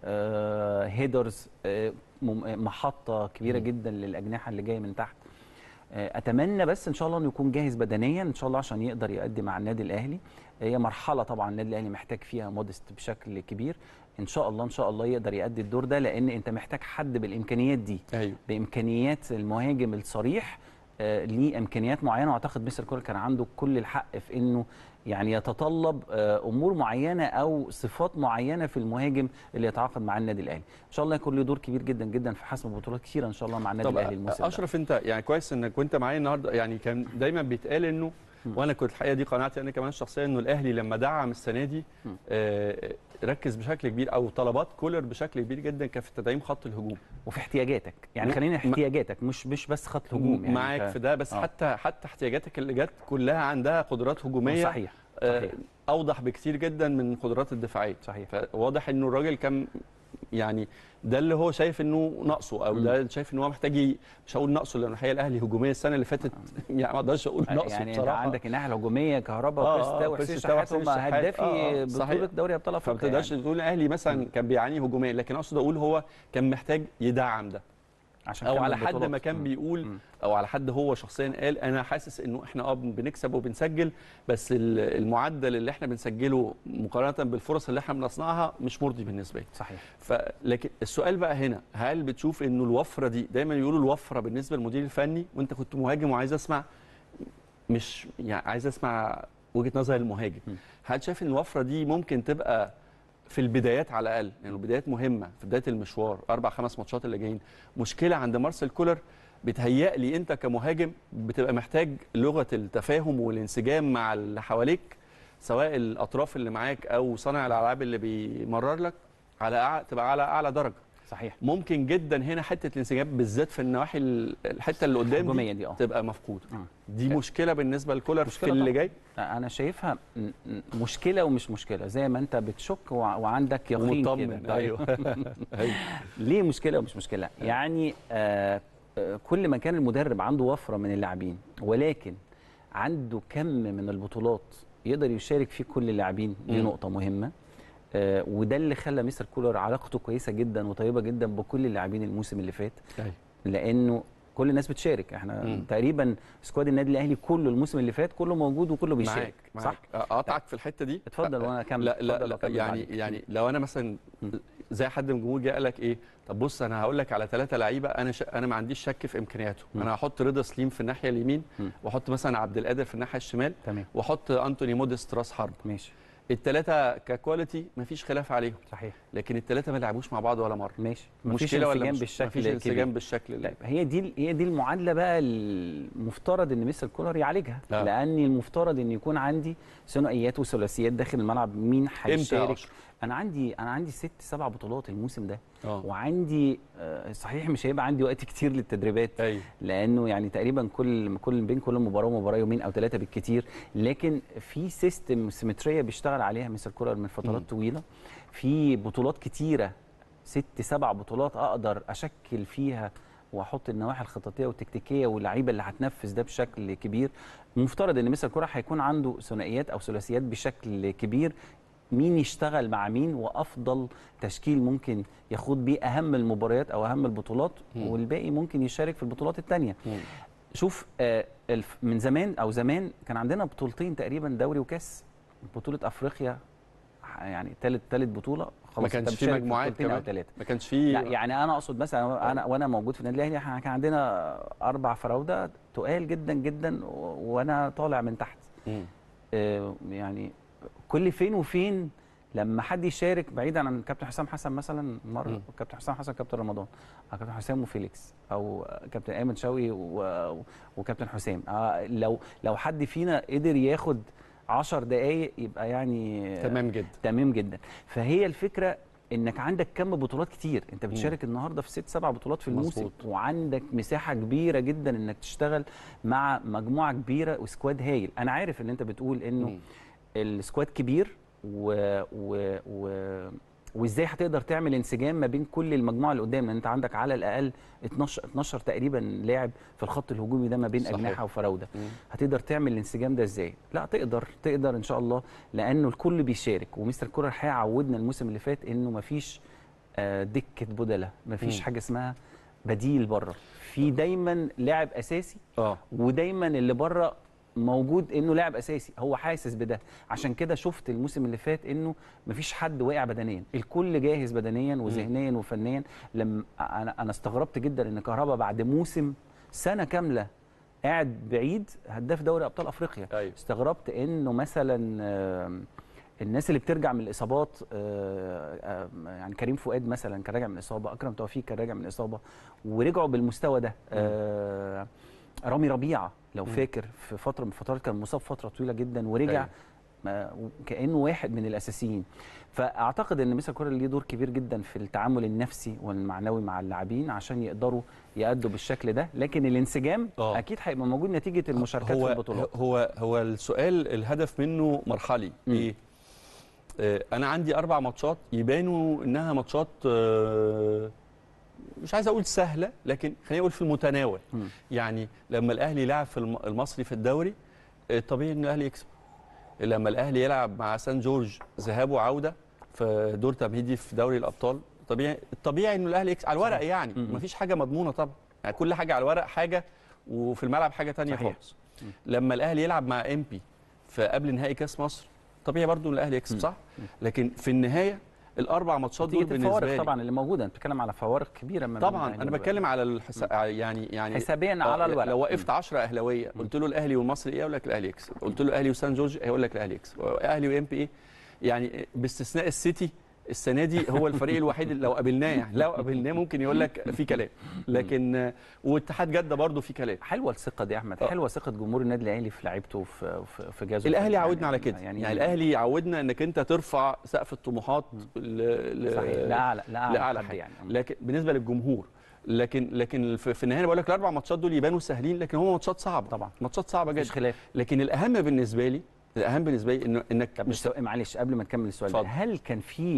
آه، هيدرز آه، مم- محطه كبيره مم. جدا للاجنحه اللي جايه من تحت آه، اتمنى بس ان شاء الله انه يكون جاهز بدنيا ان شاء الله عشان يقدر يؤدي مع النادي الاهلي هي مرحله طبعا النادي الاهلي محتاج فيها مودست بشكل كبير ان شاء الله ان شاء الله يقدر يؤدي الدور ده لان انت محتاج حد بالامكانيات دي ايوه بامكانيات المهاجم الصريح آه، ليه امكانيات معينه واعتقد مستر كولر كان عنده كل الحق في انه يعني يتطلب آه، امور معينه او صفات معينه في المهاجم اللي يتعاقد مع النادي الاهلي ان شاء الله يكون له دور كبير جدا جدا في حسم بطولات كثيره ان شاء الله مع النادي طب الاهلي الموسم ده. اشرف انت يعني كويس انك وانت معايا النهارده يعني كان دايما بيتقال انه وانا كنت الحقيقه دي قناعتي انا كمان شخصيا انه الاهلي لما دعم السنه دي مم. آه، ركز بشكل كبير او طلبات كولر بشكل كبير جدا كان في تدعيم خط الهجوم وفي احتياجاتك يعني و- خلينا ما- احتياجاتك مش مش بس خط هجوم يعني معاك ف- في ده بس آه. حتى حتى احتياجاتك اللي جت كلها عندها قدرات هجوميه صحيح آه، صحيح اوضح بكتير جدا من قدرات الدفاعيه صحيح فواضح انه الراجل كان يعني ده اللي هو شايف انه ناقصه او مم. ده اللي شايف ان هو محتاج ي- مش هقول ناقصه لان الحقيقه الاهلي هجوميه السنه اللي فاتت يعني ما اقدرش اقول ناقصه يعني انت بصراحه عندك الناحيه الهجوميه كهرباء آه، وكريس آه، تاو وحسين كريس تاو شحات وحسين هم الشحات. هدافي آه، آه، صحيح. بطوله دوري ابطال افريقيا فما تقدرش يعني. تقول الاهلي مثلا كان بيعاني هجوميا لكن اقصد اقول هو كان محتاج يدعم ده عشان او كمل على حد البطولات. ما كان مم. بيقول مم. او على حد هو شخصيا قال انا حاسس انه احنا اه بنكسب وبنسجل بس ال- المعدل اللي احنا بنسجله مقارنه بالفرص اللي احنا بنصنعها مش مرضي بالنسبه لي صحيح ف لكن السؤال بقى هنا هل بتشوف انه الوفره دي دايما يقولوا الوفره بالنسبه للمدير الفني وانت كنت مهاجم وعايز اسمع مش يعني عايز اسمع وجهه نظر المهاجم م. هل شايف ان الوفره دي ممكن تبقى في البدايات على الاقل يعني البدايات مهمه في بدايه المشوار اربع خمس ماتشات اللي جايين مشكله عند مارسيل كولر بتهيأ لي انت كمهاجم بتبقى محتاج لغه التفاهم والانسجام مع اللي حواليك سواء الاطراف اللي معاك او صانع الالعاب اللي بيمرر لك على أع... تبقى على اعلى درجه صحيح ممكن جدا هنا حته الانسجام بالذات في النواحي ال- الحته اللي قدام دي الهجوميه دي اه تبقى مفقوده آه. دي مشكله بالنسبه لكولر في مشكلة اللي طبعاً. جاي انا شايفها م- م- مشكله ومش مشكله زي ما انت بتشك وع- وعندك يقين ومطمن كده ايوه أيوة. ليه مشكله ومش مشكله يعني آه آه، كل ما كان المدرب عنده وفره من اللاعبين ولكن عنده كم من البطولات يقدر يشارك فيه كل اللاعبين دي مم. نقطه مهمه آه وده اللي خلى مستر كولر علاقته كويسه جدا وطيبه جدا بكل اللاعبين الموسم اللي فات أيوة. لانه كل الناس بتشارك احنا مم. تقريبا سكواد النادي الاهلي كله الموسم اللي فات كله موجود وكله بيشارك معاك صح معاك اقطعك في الحته دي اتفضل وانا اكمل لا لا, اتفضل لا أكمل يعني بعدين. يعني لو انا مثلا مم. زي حد من الجمهور جه قال لك ايه طب بص انا هقول لك على ثلاثه لعيبه انا ش... انا ما عنديش شك في امكانياته مم. انا هحط رضا سليم في الناحيه اليمين مم. واحط مثلا عبد القادر في الناحيه الشمال تمام واحط انتوني موديست راس حرب ماشي الثلاثه ككواليتي مفيش خلاف عليهم صحيح لكن الثلاثه ما لعبوش مع بعض ولا مره ماشي مفيش مشكله ولا انسجام مش بالشكل مفيش الكبير. انسجام بالشكل ده طيب هي دي هي دي المعادله بقى المفترض ان مستر كولر يعالجها آه. لان المفترض ان يكون عندي ثنائيات وثلاثيات داخل الملعب مين امتى يا هيشارك أشرف؟ انا عندي انا عندي ست سبع بطولات الموسم ده اه وعندي آه، صحيح مش هيبقى عندي وقت كتير للتدريبات ايوه لانه يعني تقريبا كل كل بين كل مباراه ومباراه يومين او ثلاثه بالكتير لكن في سيستم سيمتريه بيشتغل عليها مستر كولر من فترات مم. طويله في بطولات كتيره ست سبع بطولات اقدر اشكل فيها واحط النواحي الخططيه والتكتيكيه واللعيبه اللي هتنفذ ده بشكل كبير مفترض ان مستر كولر هيكون عنده ثنائيات او ثلاثيات بشكل كبير مين يشتغل مع مين وافضل تشكيل ممكن يخوض بيه اهم المباريات او اهم البطولات مم. والباقي ممكن يشارك في البطولات الثانيه مم. شوف آه، الف- من زمان او زمان كان عندنا بطولتين تقريبا دوري وكاس بطوله افريقيا ح- يعني ثالث ثالث بطوله خلاص ما كانش أنت في بتشارك مجموعات بطولتين او كمان ثلاثه ما كانش في لا يعني انا اقصد مثلا انا وانا موجود في النادي الاهلي إحنا كان عندنا اربع فراوده تقال جدا جدا و- وانا طالع من تحت مم. آه، يعني كل فين وفين لما حد يشارك بعيدا عن كابتن حسام حسن مثلا مره مم. كابتن حسام حسن كابتن رمضان أو كابتن حسام وفيليكس او كابتن ايمن شوقي و- وكابتن حسام آه، لو لو حد فينا قدر ياخد 10 دقائق يبقى يعني تمام جدا تمام جدا فهي الفكره انك عندك كم بطولات كتير انت بتشارك النهارده في ست سبع بطولات في الموسم مظبوط. وعندك مساحه كبيره جدا انك تشتغل مع مجموعه كبيره وسكواد هايل انا عارف ان انت بتقول انه مم. السكواد كبير و... و... و... وازاي هتقدر تعمل انسجام ما بين كل المجموعه اللي قدام لان انت عندك على الاقل 12 12 تقريبا لاعب في الخط الهجومي ده ما بين صحيح. اجنحه وفراوده مم. هتقدر تعمل الانسجام ده ازاي لا تقدر تقدر ان شاء الله لانه الكل بيشارك ومستر كولر هيعودنا الموسم اللي فات انه مفيش آه، دكه بدله مفيش مم. حاجه اسمها بديل بره في دايما لاعب اساسي اه ودايما اللي بره موجود انه لاعب اساسي هو حاسس بده عشان كده شفت الموسم اللي فات انه مفيش حد واقع بدنيا الكل جاهز بدنيا وذهنيا وفنيا لما انا انا استغربت جدا ان كهربا بعد موسم سنه كامله قاعد بعيد هداف دوري ابطال افريقيا ايوه استغربت انه مثلا آم، الناس اللي بترجع من الاصابات آه، آم، يعني كريم فؤاد مثلا كان راجع من اصابه اكرم توفيق كان راجع من اصابه ورجعوا بالمستوى ده آه، رامي ربيعه لو مم. فاكر في فتره من الفترات كان مصاب فتره طويله جدا ورجع أيوة. ما- كانه واحد من الاساسيين فاعتقد ان مستر كولر ليه دور كبير جدا في التعامل النفسي والمعنوي مع اللاعبين عشان يقدروا يأدوا بالشكل ده لكن الانسجام آه. اكيد هيبقى موجود نتيجه المشاركات هو في البطولات هو هو السؤال الهدف منه مرحلي مم. ايه آه، انا عندي اربع ماتشات يبانوا انها ماتشات آه، مش عايز اقول سهله لكن خلينا نقول في المتناول مم. يعني لما الاهلي يلعب في الم- المصري في الدوري آه، طبيعي ان الاهلي يكسب لما الاهلي يلعب مع سان جورج ذهاب وعوده في دور تمهيدي في دوري الابطال طبيعي الطبيعي انه الاهلي يكسب على الورق يعني مم. مفيش حاجه مضمونه طبعا يعني كل حاجه على الورق حاجه وفي الملعب حاجه تانية صحيح. خالص لما الاهلي يلعب مع ام بي في قبل نهائي كاس مصر طبيعي برضو ان الاهلي يكسب مم. صح لكن في النهايه الاربع ماتشات دول نتيجه بالنسبه الفوارق لي طبعا اللي موجوده انت بتتكلم على فوارق كبيره ما بين طبعا الأهلي انا وال- بتكلم على الحسا... يعني يعني حسابيا آه، على الورق لو وقفت 10 اهلاويه قلت له الاهلي والمصري ايه يقول لك الاهلي يكسب قلت له الاهلي وسان جورج هيقول لك الاهلي يكسب اهلي وام بي ايه يعني باستثناء السيتي السنه دي هو الفريق الوحيد اللي لو قابلناه يعني لو قابلناه ممكن يقول لك في كلام لكن آه، واتحاد جده برضو في كلام حلوه الثقه دي يا احمد آه. حلوه ثقه جمهور النادي الاهلي في لعيبته وفي في- في جهازه الاهلي الفني. عودنا على كده يعني, يعني الاهلي يعودنا انك انت ترفع سقف الطموحات ل... ل... صحيح لاعلى لاعلى لاعلى حد حاجه يعني لكن بالنسبه للجمهور لكن لكن في في النهايه أنا بقول لك الاربع ماتشات دول يبانوا سهلين لكن هم ماتشات صعبه طبعا ماتشات صعبه مفيش جدا خلاف لكن الاهم بالنسبه لي الاهم بالنسبه لي انه انك طب مش معلش قبل ما نكمل السؤال ده اتفضل. هل كان في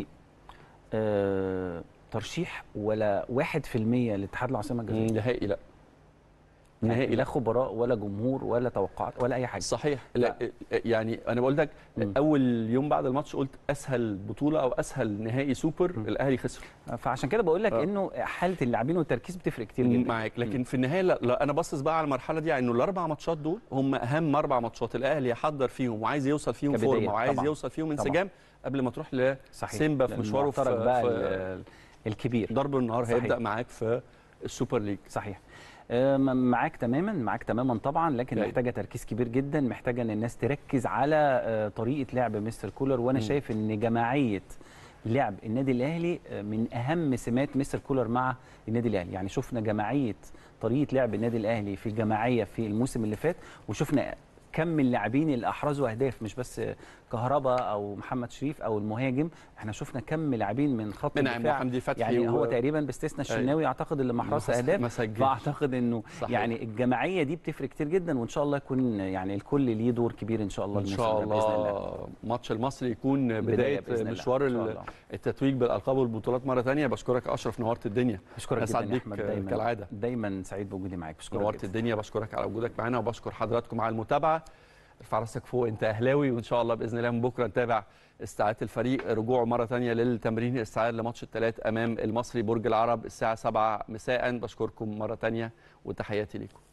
آه ترشيح ولا 1% لاتحاد العاصمه الجزائريه نهائي لا نهائي نهائي لا لا خبراء ولا جمهور ولا توقعات ولا اي حاجه صحيح لا يعني انا بقول لك مم. اول يوم بعد الماتش قلت اسهل بطوله او اسهل نهائي سوبر الاهلي خسر فعشان كده بقول لك آه. انه حاله اللاعبين والتركيز بتفرق كتير جدا معاك لكن في النهايه لا, لا انا باصص بقى على المرحله دي انه الاربع ماتشات دول هم اهم اربع ماتشات الاهلي يحضر فيهم وعايز يوصل فيهم كبداية، فورمه وعايز طبعاً. يوصل فيهم طبعاً. انسجام قبل ما تروح صحيح لسيمبا في مشواره المعترك في, بقى في ال- الكبير ضرب النهار صحيح. هيبدا معاك في السوبر ليج صحيح آه، م- معاك تماما معاك تماما طبعا لكن أيوة. محتاجه تركيز كبير جدا محتاجه ان الناس تركز على آه، طريقه لعب مستر كولر وانا مم. شايف ان جماعيه لعب النادي الاهلي آه، من اهم سمات مستر كولر مع النادي الاهلي يعني شفنا جماعيه طريقه لعب النادي الاهلي في الجماعيه في الموسم اللي فات وشفنا كم اللاعبين اللي احرزوا اهداف مش بس كهربا او محمد شريف او المهاجم احنا شفنا كم لاعبين من خط منعم الدفاع وحمدي فتحي يعني هو و- تقريبا باستثناء أيوة. الشناوي اعتقد اللي ما حرزش ما اهداف سجلش. فاعتقد انه صحيح. يعني الجماعيه دي بتفرق كتير جدا وان شاء الله يكون يعني الكل ليه دور كبير ان شاء الله ان الموسم شاء ده بإذن الله. الله ماتش المصري يكون بدايه بإذن الله. مشوار إن شاء ال- الله. التتويج بالالقاب والبطولات مره ثانيه بشكرك اشرف نورت الدنيا بشكرك أسعد جدا يا بيك احمد آه، دايما كالعادة. دايما سعيد بوجودي معاك بشكرك نورت جدا. الدنيا بشكرك على وجودك معانا وبشكر حضراتكم على المتابعه ارفع راسك فوق انت اهلاوي وان شاء الله باذن الله من بكره نتابع استعاده الفريق رجوعه مره ثانيه للتمرين الاستعداد لماتش الثلاث امام المصري برج العرب الساعه 7 مساء بشكركم مره ثانيه وتحياتي لكم